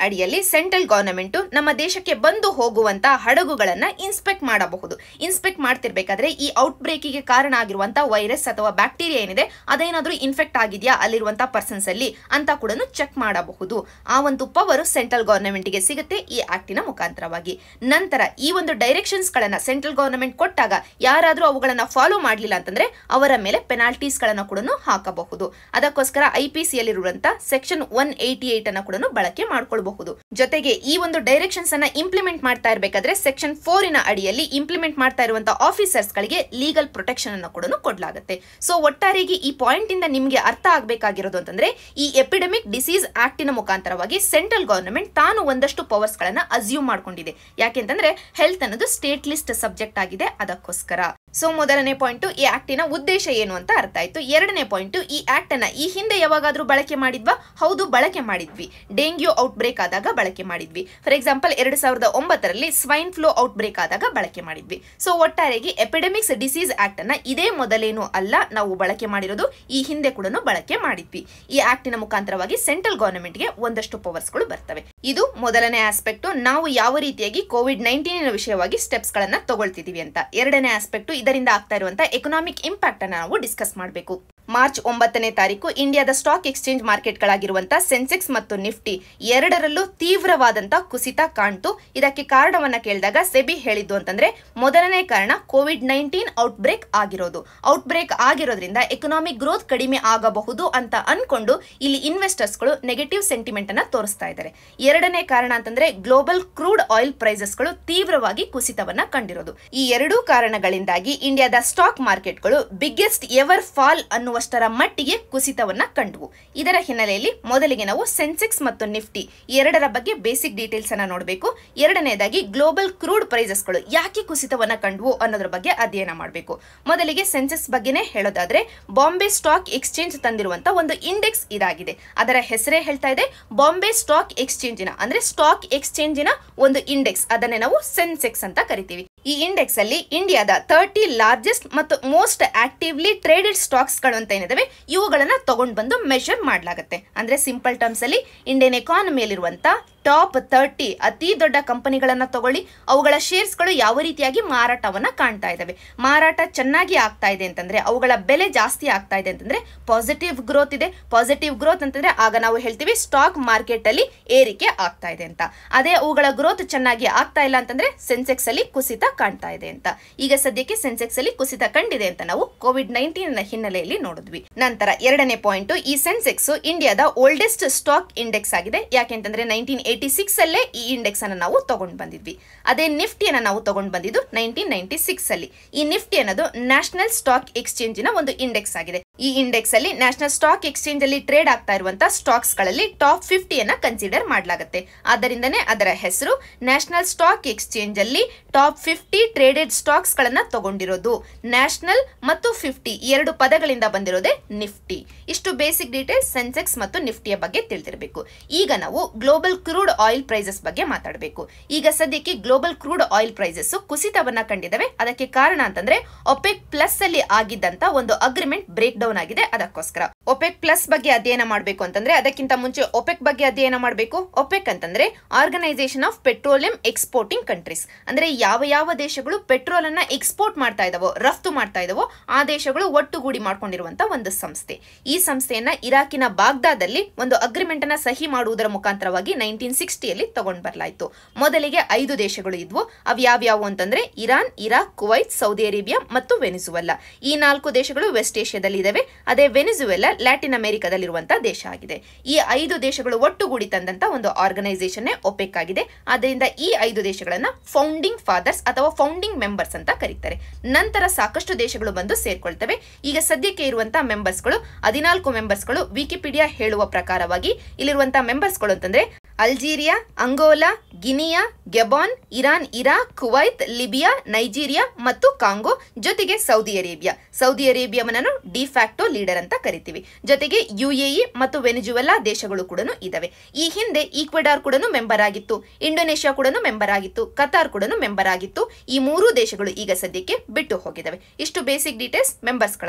ಅಡಿಯಲ್ಲಿ ಸೆಂಟ್ರಲ್ ಗವರ್ನಮೆಂಟ್ ನಮ್ಮ ದೇಶಕ್ಕೆ ಬಂದು ಹೋಗುವಂತ ಹಡಗುಗಳನ್ನ ಇನ್ಸ್ಪೆಕ್ಟ್ ಮಾಡಬಹುದು ಇನ್ಸ್ಪೆಕ್ಟ್ ಮಾಡ್ತಿರ್ಬೇಕಾದ್ರೆ ಈ ಔಟ್ ಬ್ರೇಕಿಗೆ ಕಾರಣ ಆಗಿರುವಂತ ವೈರಸ್ ಅಥವಾ ಬ್ಯಾಕ್ಟೀರಿಯಾ ಏನಿದೆ ಅದೇನಾದ್ರೂ ಇನ್ಫೆಕ್ಟ್ ಆಗಿದೆಯಾ ಅಲ್ಲಿರುವಂತ ಪರ್ಸನ್ಸ್ ಅಲ್ಲಿ ಅಂತ ಕೂಡ ಚೆಕ್ ಮಾಡಬಹುದು ಆ ಒಂದು ಪವರ್ ಸೆಂಟ್ರಲ್ ಗವರ್ನಮೆಂಟ್ ಗೆ ಸಿಗುತ್ತೆ ಈ ಆಕ್ಟಿನ ಮುಖಾಂತರವಾಗಿ ನಂತರ ಈ ಒಂದು ಡೈರೆಕ್ಷನ್ಸ್ ಗಳನ್ನ ಸೆಂಟ್ರಲ್ ಗವರ್ನಮೆಂಟ್ ಕೊಟ್ಟಾಗ ಯಾರಾದ್ರೂ ಅವುಗಳನ್ನ ಫಾಲೋ ಮಾಡಲಿಲ್ಲ ಅಂತಂದ್ರೆ ಅವರ ಮೇಲೆ ಪೆನಾಲ್ಟೀಸ್ ಗಳನ್ನ ಕೂಡ ಹಾಕಬಹುದು ಅದಕ್ಕೋಸ್ಕರ ಐ ಪಿ ಸಿ ಯಲ್ಲಿರುವಂತ ಸೆಕ್ಷನ್ ಒನ್ ಏಟಿ ಏಟ್ ಅನ್ನ ಕೂಡ ಬಳಕೆ ಮಾಡ್ಕೊಳ್ಬಹುದು ಜೊತೆಗೆ ಈ ಒಂದು ಡೈರೆಕ್ಷನ್ಸ್ ಅನ್ನ ಇಂಪ್ಲಿಮೆಂಟ್ ಮಾಡ್ತಾ ಇರಬೇಕಾದ್ರೆ ಸೆಕ್ಷನ್ ಫೋರಿನ ಅಡಿಯಲ್ಲಿ ಇಂಪ್ಲಿಮೆಂಟ್ ಮಾಡ್ತಾ ಇರುವಂತಹ ಆಫೀಸರ್ಸ್ ಗಳಿಗೆ ಲೀಗಲ್ ಪ್ರೊಟೆಕ್ಷನ್ ಅನ್ನು ಕೂಡ ಕೊಡಲಾಗುತ್ತೆ ಸೊ ಒಟ್ಟಾರೆಯಾಗಿ ಈ ಪಾಯಿಂಟ್ ಇಂದ ನಿಮಗೆ ಅರ್ಥ ಆಗಬೇಕಾಗಿರೋದು ಅಂತಂದ್ರೆ ಈ ಎಪಿಡೆಮಿಕ್ ಡಿಸೀಸ್ ಆಕ್ಟಿನ ಮುಖಾಂತರವಾಗಿ ಸೆಂಟ್ರಲ್ ಗವರ್ನಮೆಂಟ್ ತಾನು ಒಂದಷ್ಟು ಪವರ್ಸ್ ಗಳನ್ನ ಅಸ್ಯೂಮ್ ಮಾಡ್ಕೊಂಡಿದೆ ಯಾಕೆಂತಂದ್ರೆ ಹೆಲ್ತ್ ಅನ್ನೋದು ಸ್ಟೇಟ್ ಲಿಸ್ಟ್ ಸಬ್ಜೆಕ್ಟ್ ಆಗಿದೆ ಅದಕ್ಕೋಸ್ಕರ ಸೊ ಮೊದಲನೇ ಪಾಯಿಂಟ್ ಈ ಆಕ್ಟಿನ ಉದ್ದೇಶ ಏನು ಅಂತ ಅರ್ಥ ಆಯ್ತು ಎರಡನೇ ಪಾಯಿಂಟ್ ಈ ಆಕ್ಟ್ ಅನ್ನ ಈ ಹಿಂದೆ ಯಾವಾಗಾದ್ರೂ ಬಳಕೆ ಮಾಡಿದ್ವಾ ಹೌದು ಬಳಕೆ ಮಾಡಿದ್ವಿ ಡೆಂಗ್ಯೂ ಔಟ್ ಬ್ರೇಕ್ ಆದಾಗ ಬಳಕೆ ಮಾಡಿದ್ವಿ ಫಾರ್ ಎಕ್ಸಾಂಪಲ್ ಎರಡ್ ಸಾವಿರದ ಒಂಬತ್ತರಲ್ಲಿ ಸ್ವೈನ್ ಫ್ಲೂ ಔಟ್ ಬ್ರೇಕ್ ಆದಾಗ ಬಳಕೆ ಮಾಡಿದ್ವಿ ಸೊ ಒಟ್ಟಾರೆಯಾಗಿ ಎಪಿಡೆಮಿಕ್ಸ್ ಡಿಸೀಸ್ ಆಕ್ಟ್ ಅನ್ನ ಇದೇ ಮೊದಲೇನು ಅಲ್ಲ ನಾವು ಬಳಕೆ ಮಾಡಿರೋದು ಈ ಹಿಂದೆ ಕೂಡ ಬಳಕೆ ಮಾಡಿದ್ವಿ ಈ ಆಕ್ಟಿನ ಮುಖಾಂತರವಾಗಿ ಸೆಂಟ್ರಲ್ ಗವರ್ನಮೆಂಟ್ಗೆ ಒಂದಷ್ಟು ಪವರ್ಸ್ ಗಳು ಬರ್ತವೆ ಇದು ಮೊದಲನೇ ಆಸ್ಪೆಕ್ಟ್ ನಾವು ಯಾವ ರೀತಿಯಾಗಿ ಕೋವಿಡ್ ನೈನ್ಟೀನ್ ವಿಷಯವಾಗಿ ಸ್ಟೆಪ್ಸ್ ಗಳನ್ನ ತಗೊಳ್ತಿದೀವಿ ಅಂತ ಎರಡನೇ ಆಸ್ಪೆಕ್ಟ್ ಇದರಿಂದ ಆಗ್ತಾ ಇರುವಂತಹ ಎಕನಾಮಿಕ್ ಇಂಪ್ಯಾಕ್ಟ್ ಅನ್ನ ನಾವು ಡಿಸ್ಕಸ್ ಮಾಡಬೇಕು ಮಾರ್ಚ್ ಒಂಬತ್ತನೇ ತಾರೀಕು ಇಂಡಿಯಾದ ಸ್ಟಾಕ್ ಎಕ್ಸ್ಚೇಂಜ್ ಮಾರ್ಕೆಟ್ಗಳಾಗಿರುವಂತಹ ಸೆನ್ಸೆಕ್ಸ್ ಮತ್ತು ನಿಫ್ಟಿ ಎರಡರಲ್ಲೂ ತೀವ್ರವಾದಂತ ಕುಸಿತ ಕಾಣ್ತು ಇದಕ್ಕೆ ಕಾರಣವನ್ನ ಕೇಳಿದಾಗ ಸೆಬಿ ಹೇಳಿದ್ದು ಅಂತಂದ್ರೆ ಮೊದಲನೇ ಕಾರಣ ಕೋವಿಡ್ ನೈನ್ಟೀನ್ ಔಟ್ ಬ್ರೇಕ್ ಆಗಿರೋದು ಔಟ್ ಬ್ರೇಕ್ ಆಗಿರೋದ್ರಿಂದ ಎಕನಾಮಿಕ್ ಗ್ರೋತ್ ಕಡಿಮೆ ಆಗಬಹುದು ಅಂತ ಅನ್ಕೊಂಡು ಇಲ್ಲಿ ಇನ್ವೆಸ್ಟರ್ಸ್ಗಳು ನೆಗೆಟಿವ್ ಸೆಂಟಿಮೆಂಟ್ ಅನ್ನ ತೋರಿಸ್ತಾ ಇದ್ದಾರೆ ಎರಡನೇ ಕಾರಣ ಅಂತಂದ್ರೆ ಗ್ಲೋಬಲ್ ಕ್ರೂಡ್ ಆಯಿಲ್ ಪ್ರೈಸಸ್ಗಳು ತೀವ್ರವಾಗಿ ಕುಸಿತವನ್ನ ಕಂಡಿರೋದು ಈ ಎರಡೂ ಕಾರಣಗಳಿಂದಾಗಿ ಇಂಡಿಯಾದ ಸ್ಟಾಕ್ ಮಾರ್ಕೆಟ್ಗಳು ಬಿಗ್ಗೆಸ್ಟ್ ಎವರ್ ಫಾಲ್ ಅನ್ನುವಷ್ಟರ ಮಟ್ಟಿಗೆ ಕುಸಿತವನ್ನ ಕಂಡವು ಇದರ ಹಿನ್ನೆಲೆಯಲ್ಲಿ ಮೊದಲಿಗೆ ನಾವು ಸೆನ್ಸೆಕ್ಸ್ ಮತ್ತು ನಿಫ್ಟಿ ಎರಡರ ಬಗ್ಗೆ ಬೇಸಿಕ್ ಡೀಟೇಲ್ಸ್ ಅನ್ನ ನೋಡಬೇಕು ಎರಡನೇದಾಗಿ ಗ್ಲೋಬಲ್ ಕ್ರೂಡ್ ಪ್ರೈಸಸ್ಗಳು ಯಾಕೆ ಕುಸಿತವನ್ನ ಕಂಡವು ಅನ್ನೋದ್ರ ಬಗ್ಗೆ ಅಧ್ಯಯನ ಮಾಡಬೇಕು ಮೊದಲಿಗೆ ಸೆನ್ಸೆಕ್ಸ್ ಬಗ್ಗೆನೇ ಹೇಳೋದಾದ್ರೆ ಬಾಂಬೆ ಸ್ಟಾಕ್ ಎಕ್ಸ್ಚೇಂಜ್ ತಂದಿರುವಂತ ಒಂದು ಇಂಡೆಕ್ಸ್ ಇದಾಗಿದೆ ಅದರ ಹೆಸರೇ ಹೇಳ್ತಾ ಇದೆ ಬಾಂಬೆ ಸ್ಟಾಕ್ ಎಕ್ಸ್ಚೇಂಜಿನ ಅಂದ್ರೆ ಸ್ಟಾಕ್ ಎಕ್ಸ್ಚೇಂಜಿನ ಒಂದು ಇಂಡೆಕ್ಸ್ ಅದನ್ನೇ ನಾವು ಸೆನ್ಸೆಕ್ಸ್ ಅಂತ ಕರಿತೀವಿ ಈ ಇಂಡೆಕ್ಸ್ ಅಲ್ಲಿ ಇಂಡಿಯಾದ ತರ್ಟಿ ಲಾರ್ಜೆಸ್ಟ್ ಮತ್ತು ಮೋಸ್ಟ್ ಆಕ್ಟಿವ್ಲಿ ಟ್ರೇಡೆಡ್ ಸ್ಟಾಕ್ಸ್ ಗಳು ಅಂತ ಏನಿದಾವೆ ಇವುಗಳನ್ನ ತಗೊಂಡ್ ಬಂದು ಮೆಷರ್ ಮಾಡಲಾಗುತ್ತೆ ಅಂದ್ರೆ ಸಿಂಪಲ್ ಟರ್ಮ್ಸ್ ಅಲ್ಲಿ ಇಂಡಿಯನ್ ಎಕಾನಮಿಯಲ್ಲಿರುವಂತ ಟಾಪ್ ತರ್ಟಿ ಅತಿ ದೊಡ್ಡ ಕಂಪನಿಗಳನ್ನ ತಗೊಳ್ಳಿ ಅವುಗಳ ಶೇರ್ಸ್ಗಳು ಯಾವ ರೀತಿಯಾಗಿ ಮಾರಾಟವನ್ನ ಕಾಣ್ತಾ ಇದಾವೆ ಮಾರಾಟ ಚೆನ್ನಾಗಿ ಆಗ್ತಾ ಇದೆ ಅಂತಂದ್ರೆ ಅವುಗಳ ಬೆಲೆ ಜಾಸ್ತಿ ಆಗ್ತಾ ಇದೆ ಅಂತಂದ್ರೆ ಪಾಸಿಟಿವ್ ಗ್ರೋತ್ ಇದೆ ಪಾಸಿಟಿವ್ ಗ್ರೋತ್ ಅಂತಂದ್ರೆ ಆಗ ನಾವು ಹೇಳ್ತೀವಿ ಸ್ಟಾಕ್ ಮಾರ್ಕೆಟ್ ಅಲ್ಲಿ ಏರಿಕೆ ಆಗ್ತಾ ಇದೆ ಅಂತ ಅದೇ ಅವುಗಳ ಗ್ರೋತ್ ಚೆನ್ನಾಗಿ ಆಗ್ತಾ ಇಲ್ಲ ಅಂತಂದ್ರೆ ಸೆನ್ಸೆಕ್ಸ್ ಅಲ್ಲಿ ಕುಸಿತ ಕಾಣ್ತಾ ಇದೆ ಅಂತ ಈಗ ಸದ್ಯಕ್ಕೆ ಸೆನ್ಸೆಕ್ಸ್ ಅಲ್ಲಿ ಕುಸಿತ ಕಂಡಿದೆ ಅಂತ ನಾವು ಕೋವಿಡ್ ನೈನ್ಟೀನ್ ಹಿನ್ನೆಲೆಯಲ್ಲಿ ನೋಡಿದ್ವಿ ನಂತರ ಎರಡನೇ ಪಾಯಿಂಟ್ ಈ ಸೆನ್ಸೆಕ್ಸ್ ಇಂಡಿಯಾದ ಓಲ್ಡೆಸ್ಟ್ ಸ್ಟಾಕ್ ಇಂಡೆಕ್ಸ್ ಆಗಿದೆ ಯಾಕೆಂತಂದ್ರೆ ನೈನ್ಟೀನ್ ಏಯ್ಟಿ ಸಿಕ್ಸ್ ಅಲ್ಲೇ ಈ ಇಂಡೆಕ್ಸ್ ಅನ್ನು ನಾವು ತಗೊಂಡ್ ಬಂದಿದ್ವಿ ಅದೇ ನಿಫ್ಟಿಯನ್ನ ನಾವು ತಗೊಂಡ್ ಬಂದಿದ್ದು ನೈನ್ಟೀನ್ ನೈನ್ಟಿ ಸಿಕ್ಸ್ ಅಲ್ಲಿ ಈ ನಿಫ್ಟಿ ಅನ್ನೋದು ನ್ಯಾಷನಲ್ ಸ್ಟಾಕ್ ಎಕ್ಸ್ಚೇಂಜಿನ ಒಂದು ಇಂಡೆಕ್ಸ್ ಆಗಿದೆ ಈ ಇಂಡೆಕ್ಸ್ ಅಲ್ಲಿ ನ್ಯಾಷನಲ್ ಸ್ಟಾಕ್ ಎಕ್ಸ್ಚೇಂಜ್ ಅಲ್ಲಿ ಟ್ರೇಡ್ ಆಗ್ತಾ ಇರುವಂತಹ ಸ್ಟಾಕ್ಸ್ ಗಳಲ್ಲಿ ಟಾಪ್ ಫಿಫ್ಟಿಯನ್ನ ಕನ್ಸಿಡರ್ ಮಾಡಲಾಗುತ್ತೆ ಆದ್ದರಿಂದನೇ ಅದರ ಹೆಸರು ನ್ಯಾಷನಲ್ ಸ್ಟಾಕ್ ಎಕ್ಸ್ಚೇಂಜ್ ಅಲ್ಲಿ ಟಾಪ್ ಫಿಫ್ಟಿ ಟ್ರೇಡೆಡ್ ಸ್ಟಾಕ್ಸ್ ಗಳನ್ನ ತಗೊಂಡಿರೋದು ನ್ಯಾಷನಲ್ ಮತ್ತು ಫಿಫ್ಟಿ ಎರಡು ಪದಗಳಿಂದ ಬಂದಿರೋದೇ ನಿಫ್ಟಿ ಇಷ್ಟು ಬೇಸಿಕ್ ಡೀಟೇಲ್ಸ್ ಸೆನ್ಸೆಕ್ಸ್ ಮತ್ತು ನಿಫ್ಟಿಯ ಬಗ್ಗೆ ತಿಳಿದಿರಬೇಕು ಈಗ ನಾವು ಗ್ಲೋಬಲ್ ಕ್ರೂಡ್ ಆಯಿಲ್ ಪ್ರೈಸಸ್ ಬಗ್ಗೆ ಮಾತಾಡಬೇಕು ಈಗ ಸದ್ಯಕ್ಕೆ ಗ್ಲೋಬಲ್ ಕ್ರೂಡ್ ಆಯಿಲ್ ಪ್ರೈಸಸ್ ಕುಸಿತವನ್ನ ಕಂಡಿದ್ದಾವೆ ಅದಕ್ಕೆ ಕಾರಣ ಅಂತಂದ್ರೆ ಒಪೆಕ್ ಪ್ಲಸ್ ಅಲ್ಲಿ ಆಗಿದ್ದಂತ ಒಂದು ಅಗ್ರಿಮೆಂಟ್ ಬ್ರೇಕ್ ಡೌನ್ ಆಗಿದೆ ಅದಕ್ಕೋಸ್ಕರ ಒಪೆಕ್ ಪ್ಲಸ್ ಬಗ್ಗೆ ಅಧ್ಯಯನ ಮಾಡಬೇಕು ಅಂತಂದ್ರೆ ಅದಕ್ಕಿಂತ ಮುಂಚೆ ಒಪೆಕ್ ಬಗ್ಗೆ ಅಧ್ಯಯನ ಮಾಡಬೇಕು ಒಪೆಕ್ ಅಂತಂದ್ರೆ organisation of petroleum exporting countries ಅಂದ್ರೆ ಯಾವ ಯಾವ ದೇಶಗಳು ಪೆಟ್ರೋಲ್ ಅನ್ನ ಎಕ್ಸ್ಪೋರ್ಟ್ ಮಾಡ್ತಾ ಇದಾವೋ ರಫ್ತು ಮಾಡ್ತಾ ಇದಾವೋ ಆ ದೇಶಗಳು ಒಟ್ಟುಗೂಡಿ ಮಾಡ್ಕೊಂಡಿರುವಂತ ಒಂದು ಸಂಸ್ಥೆ ಈ ಸಂಸ್ಥೆಯನ್ನ ಇರಾಕಿನ ಬಾಗ್ದಾದಲ್ಲಿ ಒಂದು ಅಗ್ರಿಮೆಂಟ್ ಅನ್ನ ಸಹಿ ಮಾಡುವುದರ ಮುಖಾಂತರವಾಗಿ ನೈನ್ಟೀನ್ ಸಿಕ್ಸ್ಟಿಯಲ್ಲಿ ತಗೊಂಡ್ ಬರಲಾಯಿತು ಮೊದಲಿಗೆ ಐದು ದೇಶಗಳು ಇದ್ವು ಅವು ಯಾವ್ಯಾವು ಅಂತಂದ್ರೆ Iran Iraq Kuwait Saudi Arabia ಮತ್ತು ವೆನಿಜುವೆಲ್ಲಾ ಈ ನಾಲ್ಕು ದೇಶಗಳು ವೆಸ್ಟ್ ಏಷ್ಯಾದಲ್ಲಿ ಇದಾವೆ ಅದೇ ವೆನಿಜುವೆಲ್ಲಾ ಲ್ಯಾಟಿನ್ ಅಮೆರಿಕದಲ್ಲಿರುವಂತಹ ದೇಶ ಆಗಿದೆ ಈ ಐದು ದೇಶಗಳು ಒಟ್ಟುಗೂಡಿ ತಂದಂತ ಒಂದು ಆರ್ಗನೈಸೇಷನ್ ಒಪೆಕ್ ಆಗಿದೆ ಆದ್ದರಿಂದ ಈ ಐದು ದೇಶಗಳನ್ನ ಫೌಂಡಿಂಗ್ ಫಾದರ್ಸ್ ಅಥವಾ ಫೌಂಡಿಂಗ್ ಮೆಂಬರ್ಸ್ ಅಂತ ಕರೀತಾರೆ ನಂತರ ಸಾಕಷ್ಟು ದೇಶಗಳು ಬಂದು ಸೇರ್ಕೊಳ್ತವೆ ಈಗ ಸದ್ಯಕ್ಕೆ ಇರುವಂತಹ ಮೆಂಬರ್ಸ್ಗಳು ಹದಿನಾಲ್ಕು ಮೆಂಬರ್ಸ್ಗಳು ವಿಕಿಪೀಡಿಯಾ ಹೇಳುವ ಪ್ರಕಾರವಾಗಿ ಇಲ್ಲಿರುವಂತಹ ಮೆಂಬರ್ಸ್ಗಳು ಅಂತಂದ್ರೆ Algeria Angola Guinea Gabon Iran Iraq Kuwait Libya Nigeria ಮತ್ತು ಕಾಂಗೋ ಜೊತೆಗೆ ಸೌದಿ ಅರೇಬಿಯಾ ಸೌದಿ ಅರೇಬಿಯಾವನ್ನು ಡಿಫ್ಯಾಕ್ಟೋ ಲೀಡರ್ ಅಂತ ಕರಿತೀವಿ ಜೊತೆಗೆ ಯುಎಇ ಮತ್ತು ವೆನಿಜುವೆಲಾ ದೇಶಗಳು ಕೂಡ ಇದಾವೆ ಈ ಹಿಂದೆ ಈಕ್ವೆಡಾರ್ ಕೂಡ ಮೆಂಬರ್ ಆಗಿತ್ತು ಇಂಡೋನೇಷ್ಯಾ ಕೂಡ ಮೆಂಬರ್ ಆಗಿತ್ತು ಕತಾರ್ ಕೂಡ ಮೆಂಬರ್ ಆಗಿತ್ತು ಈ ಮೂರೂ ದೇಶಗಳು ಈಗ ಸದ್ಯಕ್ಕೆ ಬಿಟ್ಟು ಹೋಗಿದಾವೆ ಇಷ್ಟು ಬೇಸಿಕ್ ಡೀಟೇಲ್ಸ್ ಮೆಂಬರ್ಸ್ಗಳ ಬಗ್ಗೆ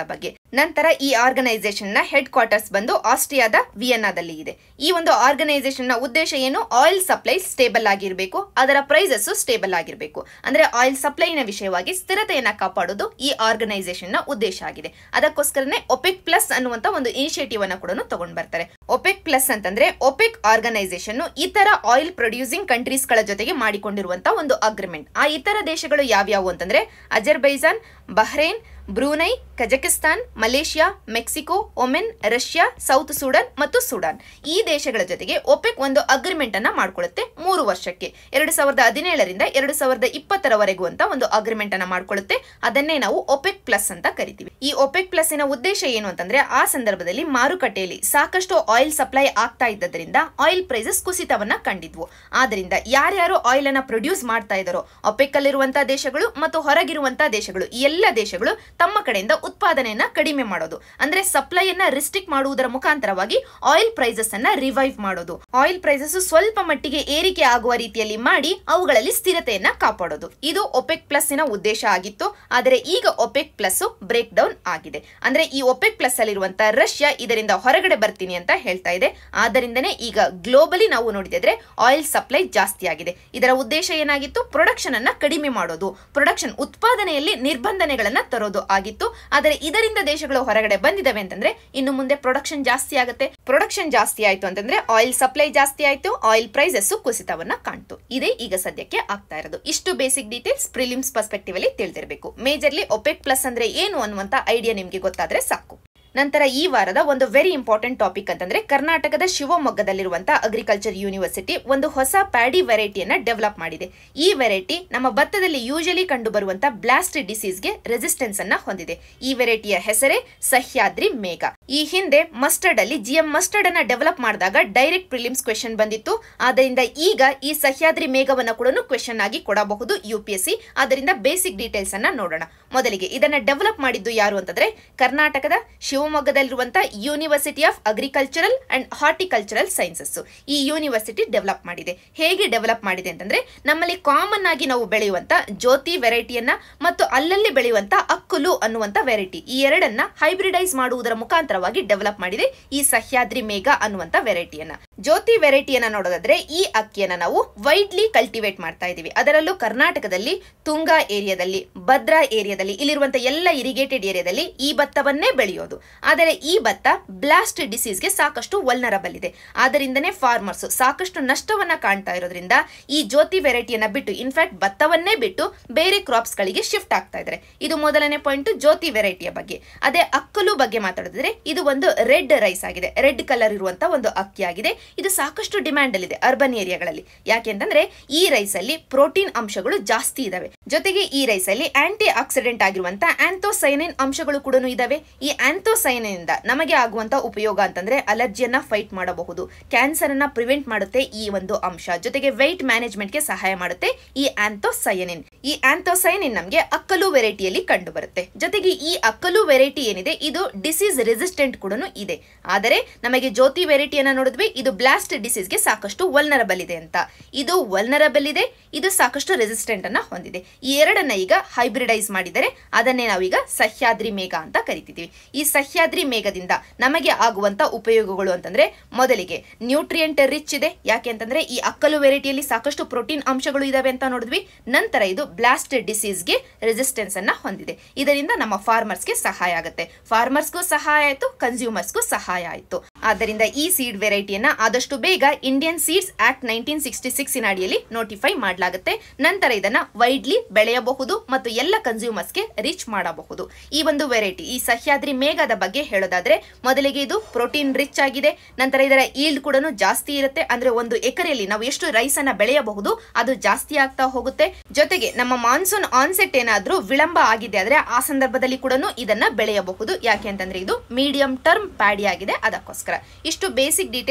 ನಂತರ ಈ ಆರ್ಗನೈಸೇಷನ್ ನ ಹೆಡ್ ಕ್ವಾರ್ಟರ್ಸ್ ಬಂದು ಆಸ್ಟ್ರಿಯಾದ ವಿಯನ್ನಾದಲ್ಲಿ ಇದೆ ಈ ಒಂದು ಆರ್ಗನೈಸೇಷನ್ ನ ಉದ್ದೇಶ ಏನು ಆಯಿಲ್ ಸಪ್ಲೈ ಸ್ಟೇಬಲ್ ಆಗಿರಬೇಕು ಅದರ ಪ್ರೈಸಸ್ ಸ್ಟೇಬಲ್ ಆಗಿರಬೇಕು ಅಂದ್ರೆ ಆಯಿಲ್ ಸಪ್ಲೈನ ವಿಷಯವಾಗಿ ಸ್ಥಿರತೆಯನ್ನ ಕಾಪಾಡೋದು ಈ ಆರ್ಗನೈಸೇಷನ್ ನ ಉದ್ದೇಶ ಆಗಿದೆ ಅದಕ್ಕೋಸ್ಕರನೇ ಒಪೆಕ್ ಪ್ಲಸ್ ಅನ್ನುವಂತ ಒಂದು ಇನಿಷಿಯೇಟಿವ್ ಅನ್ನ ಕೂಡ ತಗೊಂಡ್ ಬರ್ತಾರೆ ಒಪೆಕ್ ಪ್ಲಸ್ ಅಂತಂದ್ರೆ ಒಪೆಕ್ ಆರ್ಗನೈಸೇಷನ್ ಇತರ ಆಯಿಲ್ ಪ್ರೊಡ್ಯೂಸಿಂಗ್ ಕಂಟ್ರೀಸ್ ಗಳ ಜೊತೆಗೆ ಮಾಡಿಕೊಂಡಿರುವಂತ ಒಂದು ಅಗ್ರಿಮೆಂಟ್ ಆ ಇತರ ದೇಶಗಳು ಯಾವ್ಯಾವು ಅಂತಂದ್ರೆ Azerbaijan Bahrain Brunei Kazakhstan Malaysia Mexico Oman Russia South Sudan ಮತ್ತು ಸುಡಾನ್ ಈ ದೇಶಗಳ ಜೊತೆಗೆ ಒಪೆಕ್ ಒಂದು ಅಗ್ರಿಮೆಂಟ್ ಅನ್ನ ಮಾಡ್ಕೊಳ್ಳುತ್ತೆ ಮೂರು ವರ್ಷಕ್ಕೆ ಎರಡು ಸಾವಿರದ ಹದಿನೇಳರಿಂದ ಎರಡು ಸಾವಿರದ ಇಪ್ಪತ್ತರವರೆಗೂ ಅಂತ ಒಂದು ಅಗ್ರಿಮೆಂಟ್ ಅನ್ನ ಮಾಡ್ಕೊಳ್ಳುತ್ತೆ ಅದನ್ನೇ ನಾವು ಒಪೆಕ್ ಪ್ಲಸ್ ಅಂತ ಕರಿತೀವಿ ಈ ಒಪೆಕ್ ಪ್ಲಸ್ ನ ಉದ್ದೇಶ ಏನು ಅಂತಂದ್ರೆ ಆ ಸಂದರ್ಭದಲ್ಲಿ ಮಾರುಕಟ್ಟೆಯಲ್ಲಿ ಸಾಕಷ್ಟು ಆಯಿಲ್ ಸಪ್ಲೈ ಆಗ್ತಾ ಇದ್ದರಿಂದ ಆಯಿಲ್ ಪ್ರೈಸಸ್ ಕುಸಿತವನ್ನ ಕಂಡಿದ್ವು ಆದ್ರಿಂದ ಯಾರ್ಯಾರು ಆಯಿಲ್ ಅನ್ನ ಪ್ರೊಡ್ಯೂಸ್ ಮಾಡ್ತಾ ಇದ್ದಾರೋ ಒಪೆಕ್ ಅಲ್ಲಿರುವಂತಹ ದೇಶಗಳು ಮತ್ತು ಹೊರಗಿರುವಂತಹ ದೇಶಗಳು ಈ ಎಲ್ಲ ದೇಶಗಳು ತಮ್ಮ ಕಡೆಯಿಂದ ಉತ್ಪಾದನೆಯನ್ನ ಕಡಿಮೆ ಮಾಡೋದು ಅಂದ್ರೆ ಸಪ್ಲೈಯನ್ನ ರಿಸ್ಟ್ರಿಕ್ಟ್ ಮಾಡುವುದರ ಮುಖಾಂತರವಾಗಿ ಆಯಿಲ್ ಪ್ರೈಸಸ್ ಅನ್ನ ರಿವೈವ್ ಮಾಡೋದು ಆಯಿಲ್ ಪ್ರೈಸಸ್ ಸ್ವಲ್ಪ ಮಟ್ಟಿಗೆ ಏರಿಕೆ ಆಗುವ ರೀತಿಯಲ್ಲಿ ಮಾಡಿ ಅವುಗಳಲ್ಲಿ ಸ್ಥಿರತೆಯನ್ನ ಕಾಪಾಡೋದು ಇದು ಒಪೆಕ್ ಪ್ಲಸ್ ನ ಉದ್ದೇಶ ಆಗಿತ್ತು ಆದರೆ ಈಗ ಒಪೆಕ್ ಪ್ಲಸ್ ಬ್ರೇಕ್ ಡೌನ್ ಆಗಿದೆ ಅಂದ್ರೆ ಈ ಒಪೆಕ್ ಪ್ಲಸ್ ಅಲ್ಲಿರುವಂತಹ ರಷ್ಯಾ ಇದರಿಂದ ಹೊರಗಡೆ ಬರ್ತೀನಿ ಅಂತ ಹೇಳ್ತಾ ಇದೆ ಆದ್ದರಿಂದನೇ ಈಗ ಗ್ಲೋಬಲಿ ನಾವು ನೋಡಿದ್ರೆ ಆಯಿಲ್ ಸಪ್ಲೈ ಜಾಸ್ತಿ ಆಗಿದೆ ಇದರ ಉದ್ದೇಶ ಏನಾಗಿತ್ತು ಪ್ರೊಡಕ್ಷನ್ ಅನ್ನ ಕಡಿಮೆ ಮಾಡೋದು ಪ್ರೊಡಕ್ಷನ್ ಉತ್ಪಾದನೆಯಲ್ಲಿ ನಿರ್ಬಂಧನೆಗಳನ್ನ ತರೋದು ಆಗಿತ್ತು ಆದರೆ ಇದರಿಂದ ದೇಶಗಳು ಹೊರಗಡೆ ಬಂದಿದ್ದಾವೆ ಅಂತಂದ್ರೆ ಇನ್ನು ಮುಂದೆ ಪ್ರೊಡಕ್ಷನ್ ಜಾಸ್ತಿ ಆಗುತ್ತೆ ಪ್ರೊಡಕ್ಷನ್ ಜಾಸ್ತಿ ಆಯ್ತು ಅಂತಂದ್ರೆ ಆಯಿಲ್ ಸಪ್ಲೈ ಜಾಸ್ತಿ ಆಯ್ತು ಆಯಿಲ್ ಪ್ರೈಸಸ್ ಕುಸಿತವನ್ನ ಕಾಣ್ತು ಇದೇ ಈಗ ಸದ್ಯಕ್ಕೆ ಆಗ್ತಾ ಇರೋದು ಇಷ್ಟು ಬೇಸಿಕ್ ಡೀಟೇಲ್ಸ್ ಪ್ರಿಲಿಮ್ಸ್ ಪರ್ಸ್ಪೆಕ್ಟಿವ್ ಅಲ್ಲಿ ತಿಳಿದಿರಬೇಕು ಮೇಜರ್ಲಿ ಒಪೆಕ್ ಪ್ಲಸ್ ಅಂದ್ರೆ ಏನು ಅನ್ನುವಂತ ಐಡಿಯಾ ನಿಮ್ಗೆ ಗೊತ್ತಾದ್ರೆ ಸಾಕು ನಂತರ ಈ ವಾರದ ಒಂದು ವೆರಿ ಇಂಪಾರ್ಟೆಂಟ್ ಟಾಪಿಕ್ ಅಂತಂದ್ರೆ ಕರ್ನಾಟಕದ ಶಿವಮೊಗ್ಗದಲ್ಲಿರುವಂತಹ ಅಗ್ರಿಕಲ್ಚರ್ ಯೂನಿವರ್ಸಿಟಿ ಒಂದು ಹೊಸ ಪ್ಯಾಡಿ ವೆರೈಟಿಯನ್ನ ಡೆವಲಪ್ ಮಾಡಿದೆ ಈ ವೆರೈಟಿ ನಮ್ಮ ಭತ್ತದಲ್ಲಿ ಯೂಶಲಿ ಕಂಡು ಬರುವಂತಹ ಬ್ಲಾಸ್ಟ್ ಡಿಸೀಸ್ಗೆ ರೆಸಿಸ್ಟೆನ್ಸ್ ಅನ್ನ ಹೊಂದಿದೆ ಈ ವೆರೈಟಿಯ ಹೆಸರೇ ಸಹ್ಯಾದ್ರಿ ಮೇಘ ಈ ಹಿಂದೆ ಮಸ್ಟರ್ಡ್ ಅಲ್ಲಿ ಜಿಎಂ ಮಸ್ಟರ್ಡ್ ಅನ್ನ ಡೆವಲಪ್ ಮಾಡಿದಾಗ ಡೈರೆಕ್ಟ್ ಪ್ರಿಲಿಮ್ಸ್ ಕ್ವೆಶನ್ ಬಂದಿತ್ತು ಆದ್ದರಿಂದ ಈಗ ಈ ಸಹ್ಯಾದ್ರಿ ಮೇಘವನ್ನ ಕೂಡ ಕ್ವೆಶನ್ ಆಗಿ ಕೊಡಬಹುದು ಯು ಪಿ ಎಸ್ ಸಿ ಅದರಿಂದ ಬೇಸಿಕ್ ಡೀಟೇಲ್ಸ್ ಅನ್ನ ನೋಡೋಣ ಮೊದಲಿಗೆ ಇದನ್ನ ಡೆವಲಪ್ ಮಾಡಿದ್ದು ಯಾರು ಅಂತಂದ್ರೆ ಕರ್ನಾಟಕದ ಶಿವಮೊಗ್ಗದಲ್ಲಿರುವಂತಹ university of agricultural and horticultural sciences ಈ ಯೂನಿವರ್ಸಿಟಿ ಡೆವಲಪ್ ಮಾಡಿದೆ ಹೇಗೆ ಡೆವಲಪ್ ಮಾಡಿದೆ ಅಂತಂದ್ರೆ ನಮ್ಮಲ್ಲಿ ಕಾಮನ್ ಆಗಿ ನಾವು ಬೆಳೆಯುವಂತ ಜ್ಯೋತಿ ವೆರೈಟಿಯನ್ನ ಮತ್ತು ಅಲ್ಲಲ್ಲಿ ಬೆಳೆಯುವಂತ ಅಕ್ಕುಲು ಅನ್ನುವಂತ ವೆರೈಟಿ ಈ ಎರಡನ್ನ ಹೈಬ್ರಿಡೈಸ್ ಮಾಡುವುದರ ಮುಖಾಂತರವಾಗಿ ಡೆವಲಪ್ ಮಾಡಿದೆ ಈ ಸಹ್ಯಾದ್ರಿ ಮೇಘ ಅನ್ನುವಂತ ವೆರೈಟಿಯನ್ನ ಜ್ಯೋತಿ ವೆರೈಟಿಯನ್ನ ನೋಡೋದಾದ್ರೆ ಈ ಅಕ್ಕಿಯನ್ನ ನಾವು ವೈಡ್ಲಿ ಕಲ್ಟಿವೇಟ್ ಮಾಡ್ತಾ ಇದೀವಿ ಅದರಲ್ಲೂ ಕರ್ನಾಟಕದಲ್ಲಿ ತುಂಗಾ ಏರಿಯಾದಲ್ಲಿ ಭದ್ರಾ ಏರಿಯಾದಲ್ಲಿ ಇಲ್ಲಿರುವಂತಹ ಎಲ್ಲ ಇರಿಗೇಟೆಡ್ ಏರಿಯಾದಲ್ಲಿ ಈ ಭತ್ತವನ್ನೇ ಬೆಳೆಯೋದು ಆದರೆ ಈ ಭತ್ತ ಬ್ಲಾಸ್ಟ್ ಡಿಸೀಸ್ಗೆ ಸಾಕಷ್ಟು ವಲ್ನರಬಲ್ ಇದೆ ಆದ್ದರಿಂದನೇ ಫಾರ್ಮರ್ಸ್ ಸಾಕಷ್ಟು ನಷ್ಟವನ್ನ ಕಾಣ್ತಾ ಇರೋದ್ರಿಂದ ಈ ಜ್ಯೋತಿ ವೆರೈಟಿಯನ್ನ ಬಿಟ್ಟು ಇನ್ಫ್ಯಾಕ್ಟ್ ಭತ್ತವನ್ನೇ ಬಿಟ್ಟು ಬೇರೆ ಕ್ರಾಪ್ಸ್ ಗಳಿಗೆ ಶಿಫ್ಟ್ ಆಗ್ತಾ ಇದ್ದಾರೆ ಇದು ಮೊದಲನೇ ಪಾಯಿಂಟ್ ಜ್ಯೋತಿ ವೆರೈಟಿಯ ಬಗ್ಗೆ ಅದೇ ಅಕ್ಕಲು ಬಗ್ಗೆ ಮಾತಾಡಿದ್ರೆ ಇದು ಒಂದು ರೆಡ್ ರೈಸ್ ಆಗಿದೆ ರೆಡ್ ಕಲರ್ ಇರುವಂತಹ ಒಂದು ಅಕ್ಕಿ ಆಗಿದೆ ಇದು ಸಾಕಷ್ಟು ಡಿಮ್ಯಾಂಡ್ ಅಲ್ಲಿ ಇದೆ ಅರ್ಬನ್ ಏರಿಯಾಗಳಲ್ಲಿ ಯಾಕೆಂತಂದ್ರೆ ಈ ರೈಸ್ ಅಲ್ಲಿ ಪ್ರೋಟೀನ್ ಅಂಶಗಳು ಜಾಸ್ತಿ ಇದಾವೆ ಜೊತೆಗೆ ಈ ರೈಸ್ ಅಲ್ಲಿ ಆಂಟಿ ಆಕ್ಸಿಡೆಂಟ್ ಆಗಿರುವಂತಹ ಆಂಥೋಸೈನಿನ್ ಅಂಶಗಳು ಕೂಡ ಇದಾವೆ ಈ ಆಂಥೋಸೈನಿನ್ ಇಂದ ನಮಗೆ ಆಗುವಂತ ಉಪಯೋಗ ಅಂತಂದ್ರೆ ಅಲರ್ಜಿಯನ್ನ ಫೈಟ್ ಮಾಡಬಹುದು ಕ್ಯಾನ್ಸರ್ ಅನ್ನ ಪ್ರಿವೆಂಟ್ ಮಾಡುತ್ತೆ ಈ ಒಂದು ಅಂಶ ಜೊತೆಗೆ ವೆಯ್ಟ್ ಮ್ಯಾನೇಜ್ಮೆಂಟ್ ಗೆ ಸಹಾಯ ಮಾಡುತ್ತೆ ಈ ಆಂಥೋಸೈನಿನ್ ಈ ಆಂಥೋಸೈನಿನ್ ನಮಗೆ ಅಕ್ಕಲು ವೆರೈಟಿಯಲ್ಲಿ ಕಂಡು ಬರುತ್ತೆ ಜೊತೆಗೆ ಈ ಅಕ್ಕಲು ವೆರೈಟಿ ಏನಿದೆ ಇದು ಡಿಸೀಸ್ ರೆಸಿಸ್ಟೆಂಟ್ ಕೂಡ ಇದೆ ಆದರೆ ನಮಗೆ ಜ್ಯೋತಿ ವೆರೈಟಿಯನ್ನ ನೋಡಿದ್ವಿ ಇದು ಬ್ಲಾಸ್ಟ್ ಡಿಸೀಸ್ಗೆ ಸಾಕಷ್ಟು ವಲ್ನರಬಲ್ ಇದೆ ಅಂತ ಇದು ವಲ್ನರಬಲ್ ಇದೆ ಇದು ಸಾಕಷ್ಟು ರೆಸಿಸ್ಟೆಂಟ್ ಅನ್ನ ಹೊಂದಿದೆ ಈ ಎರಡನ್ನ ಈಗ ಹೈಬ್ರಿಡೈಸ್ ಮಾಡಿದರೆ ಅದನ್ನೇ ನಾವೀಗ ಸಹ್ಯಾದ್ರಿ ಮೇಘ ಅಂತ ಕರಿತಿದ್ದೀವಿ ಈ ಸಹ್ಯಾದ್ರಿ ಮೇಘದಿಂದ ನಮಗೆ ಆಗುವಂತ ಉಪಯೋಗಗಳು ಅಂತಂದ್ರೆ ಮೊದಲಿಗೆ ನ್ಯೂಟ್ರಿಯೆಂಟ್ ರಿಚ್ ಇದೆ ಯಾಕೆ ಅಂತಂದ್ರೆ ಈ ಅಕ್ಕಲು ವೆರೈಟಿಯಲ್ಲಿ ಸಾಕಷ್ಟು ಪ್ರೋಟೀನ್ ಅಂಶಗಳು ಇದಾವೆ ಅಂತ ನೋಡಿದ್ವಿ ನಂತರ ಇದು ಬ್ಲಾಸ್ಟ್ ಡಿಸೀಸ್ಗೆ ರೆಸಿಸ್ಟೆನ್ಸ್ ಅನ್ನ ಹೊಂದಿದೆ ಇದರಿಂದ ನಮ್ಮ ಫಾರ್ಮರ್ಸ್ಗೆ ಸಹಾಯ ಆಗುತ್ತೆ ಫಾರ್ಮರ್ಸ್ಗೂ ಸಹಾಯ ಆಯ್ತು ಕನ್ಸ್ಯೂಮರ್ಸ್ಗೂ ಸಹಾಯ ಆಯ್ತು ಆದ್ದರಿಂದ ಈ ಸೀಡ್ ವೆರೈಟಿಯನ್ನ ಆದಷ್ಟು ಬೇಗ Indian seeds act nineteen sixty six ಅಡಿಯಲ್ಲಿ ನೋಟಿಫೈ ಮಾಡಲಾಗುತ್ತೆ ನಂತರ ಇದನ್ನ ವೈಡ್ಲಿ ಬೆಳೆಯಬಹುದು ಮತ್ತು ಎಲ್ಲ ಕನ್ಸ್ಯೂಮರ್ಸ್ಗೆ ರೀಚ್ ಮಾಡಬಹುದು ಈ ಒಂದು ವೆರೈಟಿ ಈ ಸಹ್ಯಾದ್ರಿ ಮೇಘದ ಬಗ್ಗೆ ಹೇಳೋದಾದ್ರೆ ಮೊದಲಿಗೆ ಇದು ಪ್ರೋಟೀನ್ ರಿಚ್ ಆಗಿದೆ ನಂತರ ಇದರ ಈಲ್ಡ್ ಕೂಡ ಜಾಸ್ತಿ ಇರುತ್ತೆ ಅಂದ್ರೆ ಒಂದು ಎಕರೆಯಲ್ಲಿ ನಾವು ಎಷ್ಟು ರೈಸ್ ಅನ್ನ ಬೆಳೆಯಬಹುದು ಅದು ಜಾಸ್ತಿ ಆಗ್ತಾ ಹೋಗುತ್ತೆ ಜೊತೆಗೆ ನಮ್ಮ ಮಾನ್ಸೂನ್ ಆನ್ಸೆಟ್ ಏನಾದ್ರೂ ವಿಳಂಬ ಆಗಿದೆ ಆದ್ರೆ ಆ ಸಂದರ್ಭದಲ್ಲಿ ಕೂಡ ಇದನ್ನ ಬೆಳೆಯಬಹುದು ಯಾಕೆ ಅಂತಂದ್ರೆ ಇದು ಮೀಡಿಯಂ ಟರ್ಮ್ ಪ್ಯಾಡಿ ಆಗಿದೆ ಅದಕ್ಕೋಸ್ಕರ ಇಷ್ಟು ಬೇಸಿಕ್ ಡೀಟೇಲ್ಸ್ ತಿಳಿದಿರಬೇಕು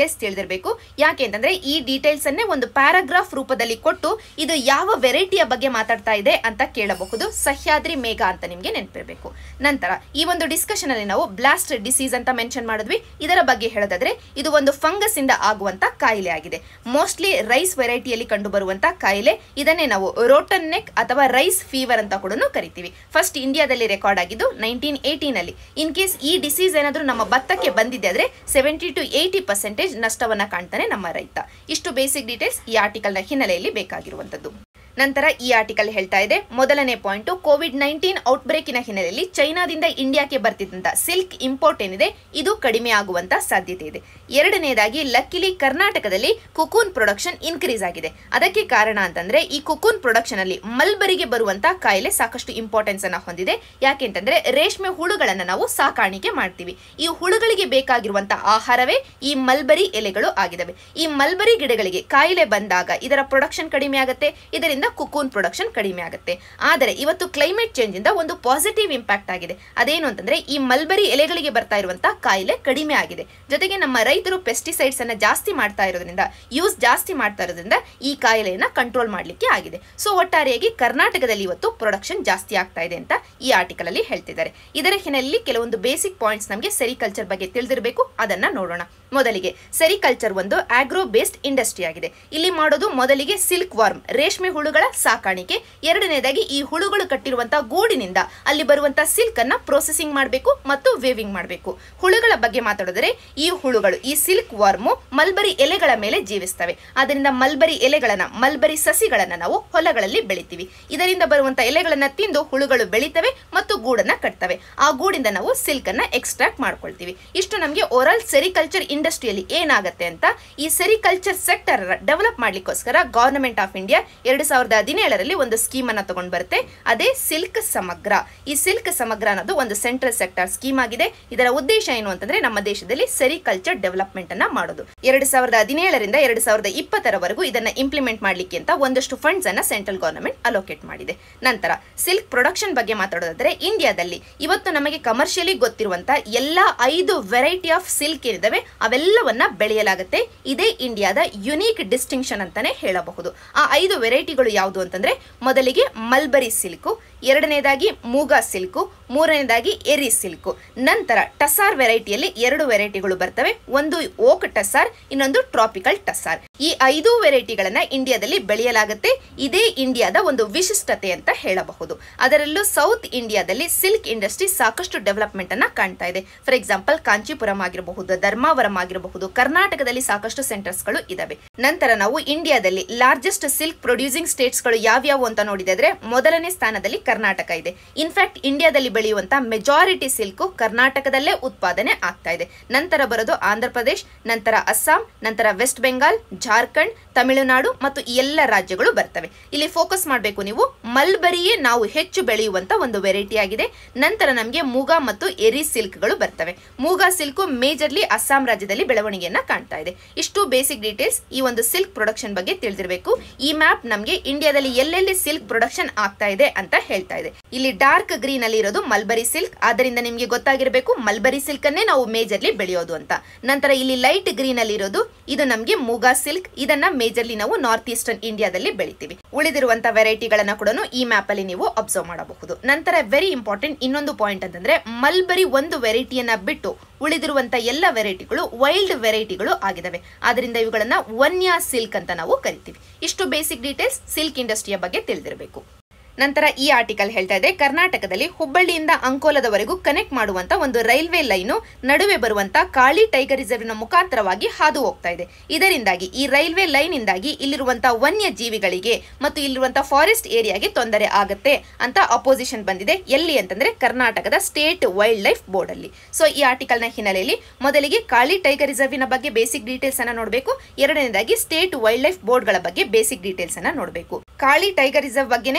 ತಿಳಿದಿರಬೇಕು ಯಾಕೆ ಅಂತಂದ್ರೆ ಈ ಡೀಟೇಲ್ಸ್ ಅನ್ನೇ ಒಂದು ಪ್ಯಾರಾಗ್ರಾಫ್ ರೂಪದಲ್ಲಿ ಕೊಟ್ಟು ಇದು ಯಾವ ವೆರೈಟಿಯ ಬಗ್ಗೆ ಮಾತಾಡ್ತಾ ಇದೆ ಅಂತ ಕೇಳಬಹುದು ಸಹ್ಯಾದ್ರಿ ಮೇಘ ಅಂತ ನಿಮ್ಗೆ ನೆನಪಿರಬೇಕು ನಂತರ ಈ ಒಂದು ಡಿಸ್ಕಷನ್ ಅಲ್ಲಿ ನಾವು ಬ್ಲಾಸ್ಟ್ ಡಿಸೀಸ್ ಅಂತ ಮೆನ್ಷನ್ ಮಾಡಿದ್ವಿ ಇದರ ಬಗ್ಗೆ ಹೇಳೋದಾದ್ರೆ ಇದು ಒಂದು ಫಂಗಸ್ ಇಂದ ಆಗುವಂತ ಕಾಯಿಲೆ ಆಗಿದೆ ಮೋಸ್ಟ್ಲಿ ರೈಸ್ ವೆರೈಟಿಯಲ್ಲಿ ಕಂಡು ಬರುವಂತ ಕಾಯಿಲೆ ಇದನ್ನೇ ನಾವು ರೋಟನ್ ನೆಕ್ ಅಥವಾ ರೈಸ್ ಫೀವರ್ ಅಂತ ಕೂಡ ಕರಿತೀವಿ ಫಸ್ಟ್ ಇಂಡಿಯಾದಲ್ಲಿ ರೆಕಾರ್ಡ್ ಆಗಿದ್ದು ನೈನ್ಟೀನ್ ಏಯ್ಟೀನ್ ಅಲ್ಲಿ ಇನ್ ಕೇಸ್ ಈ ಡಿಸೀಸ್ ಏನಾದರೂ ನಮ್ಮ ಭತ್ತಕ್ಕೆ ಬಂದಿದೆ ಆದ್ರೆ ಸೆವೆಂಟಿ ಟು ಏಯ್ಟಿ ಪರ್ಸೆಂಟೇಜ್ ನಷ್ಟವನ್ನ ಕಾಣ್ತಾನೆ ನಮ್ಮ ರೈತ ಇಷ್ಟು ಬೇಸಿಕ್ ಡೀಟೇಲ್ಸ್ ಈ ಆರ್ಟಿಕಲ್ನ ಹಿನ್ನೆಲೆಯಲ್ಲಿ ಬೇಕಾಗಿರುವಂತದ್ದು ನಂತರ ಈ ಆರ್ಟಿಕಲ್ ಹೇಳ್ತಾ ಇದೆ ಮೊದಲನೇ ಪಾಯಿಂಟ್ ಕೋವಿಡ್ ನೈನ್ಟೀನ್ ಔಟ್ಬ್ರೇಕಿನ ಹಿನ್ನೆಲೆಯಲ್ಲಿ ಚೈನಾದಿಂದ ಇಂಡಿಯಾಕ್ಕೆ ಬರ್ತಿದ್ದಂತ ಸಿಲ್ಕ್ ಇಂಪೋರ್ಟ್ ಏನಿದೆ ಇದು ಕಡಿಮೆ ಆಗುವಂತ ಸಾಧ್ಯತೆ ಇದೆ ಎರಡನೇದಾಗಿ ಲಕ್ಕಿಲಿ ಕರ್ನಾಟಕದಲ್ಲಿ ಕುಕೂನ್ ಪ್ರೊಡಕ್ಷನ್ ಇನ್ಕ್ರೀಸ್ ಆಗಿದೆ ಅದಕ್ಕೆ ಕಾರಣ ಅಂತಂದ್ರೆ ಈ ಕುಕೂನ್ ಪ್ರೊಡಕ್ಷನ್ ಅಲ್ಲಿ ಮಲ್ಬರಿಗೆ ಬರುವಂತ ಕಾಯಿಲೆ ಸಾಕಷ್ಟು ಇಂಪಾರ್ಟೆನ್ಸ್ ಅನ್ನ ಹೊಂದಿದೆ ಯಾಕೆಂತಂದ್ರೆ ರೇಷ್ಮೆ ಹುಳುಗಳನ್ನ ನಾವು ಸಾಕಾಣಿಕೆ ಮಾಡ್ತೀವಿ ಈ ಹುಳುಗಳಿಗೆ ಬೇಕಾಗಿರುವಂತ ಆಹಾರವೇ ಈ ಮಲ್ಬರಿ ಎಲೆಗಳು ಆಗಿದವೆ ಈ ಮಲ್ಬರಿ ಗಿಡಗಳಿಗೆ ಕಾಯಿಲೆ ಬಂದಾಗ ಇದರ ಪ್ರೊಡಕ್ಷನ್ ಕಡಿಮೆ ಆಗುತ್ತೆ ಇದರಿಂದ ಕುಕೂನ್ ಪ್ರೊಡಕ್ಷನ್ ಕಡಿಮೆ ಆಗುತ್ತೆ ಆದರೆ ಇವತ್ತು ಕ್ಲೈಮೇಟ್ ಚೇಂಜ್ ಇಂದ ಒಂದು ಪಾಸಿಟಿವ್ ಇಂಪ್ಯಾಕ್ಟ್ ಆಗಿದೆ ಅದೇನು ಅಂತಂದ್ರೆ ಈ ಮಲ್ಬರಿ ಎಲೆಗಳಿಗೆ ಬರ್ತಾ ಇರುವಂತಹ ಕಾಯಿಲೆ ಕಡಿಮೆ ಆಗಿದೆ ಜೊತೆಗೆ ನಮ್ಮ ರೈತರು ಪೆಸ್ಟಿಸೈಡ್ಸ್ ಅನ್ನ ಜಾಸ್ತಿ ಮಾಡ್ತಾ ಇರೋದ್ರಿಂದ ಯೂಸ್ ಜಾಸ್ತಿ ಮಾಡ್ತಾ ಇರೋದ್ರಿಂದ ಈ ಕಾಯಿಲೆಯನ್ನ ಕಂಟ್ರೋಲ್ ಮಾಡ್ಲಿಕ್ಕೆ ಆಗಿದೆ ಸೊ ಒಟ್ಟಾರೆಯಾಗಿ ಕರ್ನಾಟಕದಲ್ಲಿ ಇವತ್ತು ಪ್ರೊಡಕ್ಷನ್ ಜಾಸ್ತಿ ಆಗ್ತಾ ಇದೆ ಅಂತ ಈ ಆರ್ಟಿಕಲ್ ಅಲ್ಲಿ ಹೇಳ್ತಿದ್ದಾರೆ ಇದರ ಹಿನ್ನೆಲೆಯಲ್ಲಿ ಕೆಲವೊಂದು ಬೇಸಿಕ್ ಪಾಯಿಂಟ್ಸ್ ನಮಗೆ ಸೆರಿಕಲ್ಚರ್ ಬಗ್ಗೆ ತಿಳಿದಿರಬೇಕು ಅದನ್ನ ನೋಡೋಣ ಮೊದಲಿಗೆ ಸೆರಿಕಲ್ಚರ್ ಒಂದು ಆಗ್ರೋ ಬೇಸ್ಡ್ ಇಂಡಸ್ಟ್ರಿ ಆಗಿದೆ ಇಲ್ಲಿ ಮಾಡೋದು ಮೊದಲಿಗೆ ಸಿಲ್ಕ್ ವಾರ್ಮ್ ರೇಷ್ಮೆ ಹುಳುಗಳ ಸಾಕಾಣಿಕೆ ಎರಡನೇದಾಗಿ ಈ ಹುಳುಗಳು ಕಟ್ಟಿರುವಂತಹ ಗೂಡಿನಿಂದ ಅಲ್ಲಿ ಬರುವಂತಹ ಸಿಲ್ಕ್ ಅನ್ನ ಪ್ರೊಸೆಸಿಂಗ್ ಮಾಡಬೇಕು ಮತ್ತು ವೇವಿಂಗ್ ಮಾಡಬೇಕು ಹುಳುಗಳ ಬಗ್ಗೆ ಮಾತಾಡಿದರೆ ಈ ಹುಳುಗಳು ಈ ಸಿಲ್ಕ್ ವಾರ್ಮು ಮಲ್ಬರಿ ಎಲೆಗಳ ಮೇಲೆ ಜೀವಿಸ್ತವೆ ಅದರಿಂದ ಮಲ್ಬರಿ ಎಲೆಗಳನ್ನ ಮಲ್ಬರಿ ಸಸಿಗಳನ್ನ ನಾವು ಹೊಲಗಳಲ್ಲಿ ಬೆಳಿತೀವಿ ಇದರಿಂದ ಬರುವಂತ ಎಲೆಗಳನ್ನ ತಿಂದು ಹುಳುಗಳು ಬೆಳಿತವೆ ಮತ್ತು ಗೂಡನ್ನ ಕಟ್ತವೆ ಆ ಗೂಡಿಂದ ನಾವು ಸಿಲ್ಕ್ ಅನ್ನ ಎಕ್ಸ್ಟ್ರಾಕ್ಟ್ ಮಾಡ್ಕೊಳ್ತೀವಿ ಇಷ್ಟು ನಮಗೆ ಓವರಾಲ್ ಸೆರಿಕಲ್ಚರ್ ಇಂಡಸ್ಟ್ರಿಯಲ್ಲಿ ಏನಾಗುತ್ತೆ ಅಂತ ಈ ಸೆರಿಕಲ್ಚರ್ ಸೆಕ್ಟರ್ ಡೆವಲಪ್ ಮಾಡ್ಲಿಕ್ಕೋಸ್ಕರ ಗವರ್ನಮೆಂಟ್ ಆಫ್ ಇಂಡಿಯಾ ಎರಡು ಸಾವಿರದ ಹದಿನೇಳರಲ್ಲಿ ಒಂದು ಸ್ಕೀಮ್ ಅನ್ನ ತಗೊಂಡ್ ಬರುತ್ತೆ ಅದೇ ಸಿಲ್ಕ್ ಸಮಗ್ರ ಈ ಸಿಲ್ಕ್ ಸಮಗ್ರ ಅನ್ನೋದು ಒಂದು ಸೆಂಟ್ರಲ್ ಸೆಕ್ಟರ್ ಸ್ಕೀಮ್ ಆಗಿದೆ ಇದರ ಉದ್ದೇಶ ಏನು ಅಂತಂದ್ರೆ ನಮ್ಮ ದೇಶದಲ್ಲಿ ಸೆರಿಕಲ್ಚರ್ ಡೆವಲಪ್ಮೆಂಟ್ ಅನ್ನ ಮಾಡೋದು ಎರಡು ಸಾವಿರದ ಹದಿನೇಳರಿಂದ ಎರಡು ಸಾವಿರದ ಇಪ್ಪತ್ತರವರೆಗೂ ಇದನ್ನ ಇಂಪ್ಲಿಮೆಂಟ್ ಮಾಡ್ಲಿಕ್ಕೆ ಅಂತ ಒಂದಷ್ಟು ಫಂಡ್ಸ್ ಅನ್ನ ಸೆಂಟ್ರಲ್ ಗವರ್ನಮೆಂಟ್ ಅಲೋಕೇಟ್ ಮಾಡಿದೆ ನಂತರ ಸಿಲ್ಕ್ ಪ್ರೊಡಕ್ಷನ್ ಬಗ್ಗೆ ಮಾತಾಡೋದಾದ್ರೆ ಇಂಡಿಯಾದಲ್ಲಿ ಇವತ್ತು ನಮಗೆ ಕಮರ್ಷಿಯಲಿ ಗೊತ್ತಿರುವಂತ ಎಲ್ಲಾ ಐದು ವೆರೈಟಿ ಆಫ್ ಸಿಲ್ಕ್ ಏನಿದಾವೆ ಅವೆಲ್ಲವನ್ನ ಬೆಳೆಯಲಾಗುತ್ತೆ ಇದೇ ಇಂಡಿಯಾದ ಯುನೀಕ್ ಡಿಸ್ಟಿಂಕ್ಷನ್ ಅಂತಾನೆ ಹೇಳಬಹುದು ಆ ಐದು ವೆರೈಟಿಗಳು ಯಾವುದು ಅಂತಂದ್ರೆ ಮೊದಲಿಗೆ ಮಲ್ಬರಿ ಸಿಲ್ಕು ಎರಡನೇದಾಗಿ ಮೂಗಾ ಸಿಲ್ಕು ಮೂರನೇದಾಗಿ ಎರಿ ಸಿಲ್ಕು ನಂತರ ಟಸಾರ್ ವೆರೈಟಿಯಲ್ಲಿ ಎರಡು ವೆರೈಟಿಗಳು ಬರ್ತವೆ ಒಂದು ಓಕ್ ಟಸಾರ್ ಇನ್ನೊಂದು ಟ್ರಾಪಿಕಲ್ ಟಸಾರ್ ಈ ಐದು ವೆರೈಟಿಗಳನ್ನ ಇಂಡಿಯಾದಲ್ಲಿ ಬೆಳೆಯಲಾಗುತ್ತೆ ಇದೇ ಇಂಡಿಯಾದ ಒಂದು ವಿಶಿಷ್ಟತೆ ಅಂತ ಹೇಳಬಹುದು ಅದರಲ್ಲೂ ಸೌತ್ ಇಂಡಿಯಾದಲ್ಲಿ ಸಿಲ್ಕ್ ಇಂಡಸ್ಟ್ರಿ ಸಾಕಷ್ಟು ಡೆವಲಪ್ಮೆಂಟ್ ಅನ್ನ ಕಾಣ್ತಾ ಇದೆ ಫಾರ್ ಎಕ್ಸಾಂಪಲ್ ಕಾಂಚೀಪುರಂ ಆಗಿರಬಹುದು ಧರ್ಮಾವರಂ ಆಗಿರಬಹುದು ಕರ್ನಾಟಕದಲ್ಲಿ ಸಾಕಷ್ಟು ಸೆಂಟರ್ಸ್ ಗಳು ಇದಾವೆ ನಂತರ ನಾವು ಇಂಡಿಯಾದಲ್ಲಿ ಲಾರ್ಜೆಸ್ಟ್ ಸಿಲ್ಕ್ ಪ್ರೊಡ್ಯೂಸಿಂಗ್ ಸ್ಟೇಟ್ಸ್ ಗಳು ಯಾವ್ಯಾವು ಅಂತ ನೋಡಿದ್ರೆ ಮೊದಲನೇ ಸ್ಥಾನದಲ್ಲಿ ಕರ್ನಾಟಕ ಇದೆ ಇನ್ಫ್ಯಾಕ್ಟ್ ಇಂಡಿಯಾದಲ್ಲಿ ಬೆಳೆಯುವಂತ ಮೆಜಾರಿಟಿ ಸಿಲ್ಕ್ ಕರ್ನಾಟಕದಲ್ಲೇ ಉತ್ಪಾದನೆ ಆಗ್ತಾ ಇದೆ ನಂತರ ಬರೋದು ಆಂಧ್ರ ಪ್ರದೇಶ್ ನಂತರ ಅಸ್ಸಾಂ ನಂತರ ವೆಸ್ಟ್ ಬೆಂಗಾಲ್ ಜಾರ್ಖಂಡ್ ತಮಿಳುನಾಡು ಮತ್ತು ಈ ಎಲ್ಲ ರಾಜ್ಯಗಳು ಬರ್ತವೆ ಇಲ್ಲಿ ಫೋಕಸ್ ಮಾಡಬೇಕು ನೀವು ಮಲ್ಬರಿಯೇ ನಾವು ಹೆಚ್ಚು ಬೆಳೆಯುವಂತ ಒಂದು ವೆರೈಟಿ ಆಗಿದೆ ನಂತರ ನಮಗೆ ಮೂಗಾ ಮತ್ತು ಎರಿ ಸಿಲ್ಕ್ಗಳು ಬರ್ತವೆ ಮೂಗಾ ಸಿಲ್ಕ್ ಮೇಜರ್ಲಿ ಅಸ್ಸಾಂ ರಾಜ್ಯದಲ್ಲಿ ಬೆಳವಣಿಗೆಯನ್ನ ಕಾಣ್ತಾ ಇದೆ ಇಷ್ಟು ಬೇಸಿಕ್ ಡೀಟೇಲ್ಸ್ ಈ ಒಂದು ಸಿಲ್ಕ್ ಪ್ರೊಡಕ್ಷನ್ ಬಗ್ಗೆ ತಿಳಿದಿರಬೇಕು ಈ ಮ್ಯಾಪ್ ನಮಗೆ ಇಂಡಿಯಾದಲ್ಲಿ ಎಲ್ಲೆಲ್ಲಿ ಸಿಲ್ಕ್ ಪ್ರೊಡಕ್ಷನ್ ಆಗ್ತಾ ಇದೆ ಅಂತ ಹೇಳ್ತಾ ಇದೆ ಇಲ್ಲಿ ಡಾರ್ಕ್ ಗ್ರೀನ್ ಅಲ್ಲಿ ಇರೋದು ಮಲ್ಬರಿ ಸಿಲ್ಕ್ ಆದ್ದರಿಂದ ನಿಮಗೆ ಗೊತ್ತಾಗಿರಬೇಕು ಮಲ್ಬರಿ ಸಿಲ್ಕ್ ಅನ್ನೇ ನಾವು ಮೇಜರ್ಲಿ ಬೆಳೆಯೋದು ಅಂತ ನಂತರ ಇಲ್ಲಿ ಲೈಟ್ ಗ್ರೀನ್ ಅಲ್ಲಿ ಇರೋದು ಇದು ನಮಗೆ ಮೂಗಾ ಸಿಲ್ಕ್ ಇದನ್ನ ಮೇಜರ್ಲಿ ನಾವು ನಾರ್ತ್ ಈಸ್ಟರ್ನ್ ಇಂಡಿಯಾದಲ್ಲಿ ಬೆಳಿತೀವಿ ಉಳಿದಿರುವಂತ ವೆರೈಟಿಗಳನ್ನ ಕೂಡ ಈ ಮ್ಯಾಪ್ ಅಲ್ಲಿ ನೀವು ಅಬ್ಸರ್ವ್ ಮಾಡಬಹುದು ನಂತರ ವೆರಿ ಇಂಪಾರ್ಟೆಂಟ್ ಇನ್ನೊಂದು ಪಾಯಿಂಟ್ ಅಂತಂದ್ರೆ ಮಲ್ಬರಿ ಒಂದು ವೆರೈಟಿಯನ್ನ ಬಿಟ್ಟು ಉಳಿದಿರುವಂತ ಎಲ್ಲ ವೆರೈಟಿಗಳು ವೈಲ್ಡ್ ವೆರೈಟಿಗಳು ಆಗಿದಾವೆ ಆದ್ರಿಂದ ಇವುಗಳನ್ನ ವನ್ಯ ಸಿಲ್ಕ್ ಅಂತ ನಾವು ಕರಿತೀವಿ ಇಷ್ಟು ಬೇಸಿಕ್ ಡೀಟೇಲ್ಸ್ ಸಿಲ್ಕ್ ಇಂಡಸ್ಟ್ರಿಯ ಬಗ್ಗೆ ತಿಳಿದಿರಬೇಕು ನಂತರ ಈ ಆರ್ಟಿಕಲ್ ಹೇಳ್ತಾ ಇದೆ ಕರ್ನಾಟಕದಲ್ಲಿ ಹುಬ್ಬಳ್ಳಿಯಿಂದ ಅಂಕೋಲದವರೆಗೂ ಕನೆಕ್ಟ್ ಮಾಡುವಂತ ಒಂದು ರೈಲ್ವೆ ಲೈನು ನಡುವೆ ಬರುವಂತ ಕಾಳಿ ಟೈಗರ್ ರಿಸರ್ವ್ನ ಮುಖಾಂತರವಾಗಿ ಹಾದು ಹೋಗ್ತಾ ಇದೆ ಇದರಿಂದಾಗಿ ಈ ರೈಲ್ವೆ ಲೈನ್ ಇಂದಾಗಿ ಇಲ್ಲಿರುವಂತಹ ವನ್ಯ ಜೀವಿಗಳಿಗೆ ಮತ್ತು ಇಲ್ಲಿರುವಂತಹ ಫಾರೆಸ್ಟ್ ಏರಿಯಾಗೆ ತೊಂದರೆ ಆಗುತ್ತೆ ಅಂತ ಅಪೋಸಿಷನ್ ಬಂದಿದೆ ಎಲ್ಲಿ ಅಂತಂದ್ರೆ ಕರ್ನಾಟಕದ ಸ್ಟೇಟ್ ವೈಲ್ಡ್ ಲೈಫ್ ಬೋರ್ಡ್ ಅಲ್ಲಿ ಸೊ ಈ ಆರ್ಟಿಕಲ್ ನ ಹಿನ್ನೆಲೆಯಲ್ಲಿ ಮೊದಲಿಗೆ ಕಾಳಿ ಟೈಗರ್ ರಿಸರ್ವಿನ ಬಗ್ಗೆ ಬೇಸಿಕ್ ಡೀಟೇಲ್ಸ್ ಅನ್ನ ನೋಡಬೇಕು ಎರಡನೇದಾಗಿ ಸ್ಟೇಟ್ ವೈಲ್ಡ್ ಲೈಫ್ ಬೋರ್ಡ್ ಗಳ ಬಗ್ಗೆ ಬೇಸಿಕ್ ಡೀಟೇಲ್ಸ್ ಅನ್ನ ನೋಡಬೇಕು ಕಾಳಿ ಟೈಗರ್ ರಿಸರ್ವ್ ಬಗ್ಗೆನೇ ಮಾತಾಡೋದಾದ್ರೆ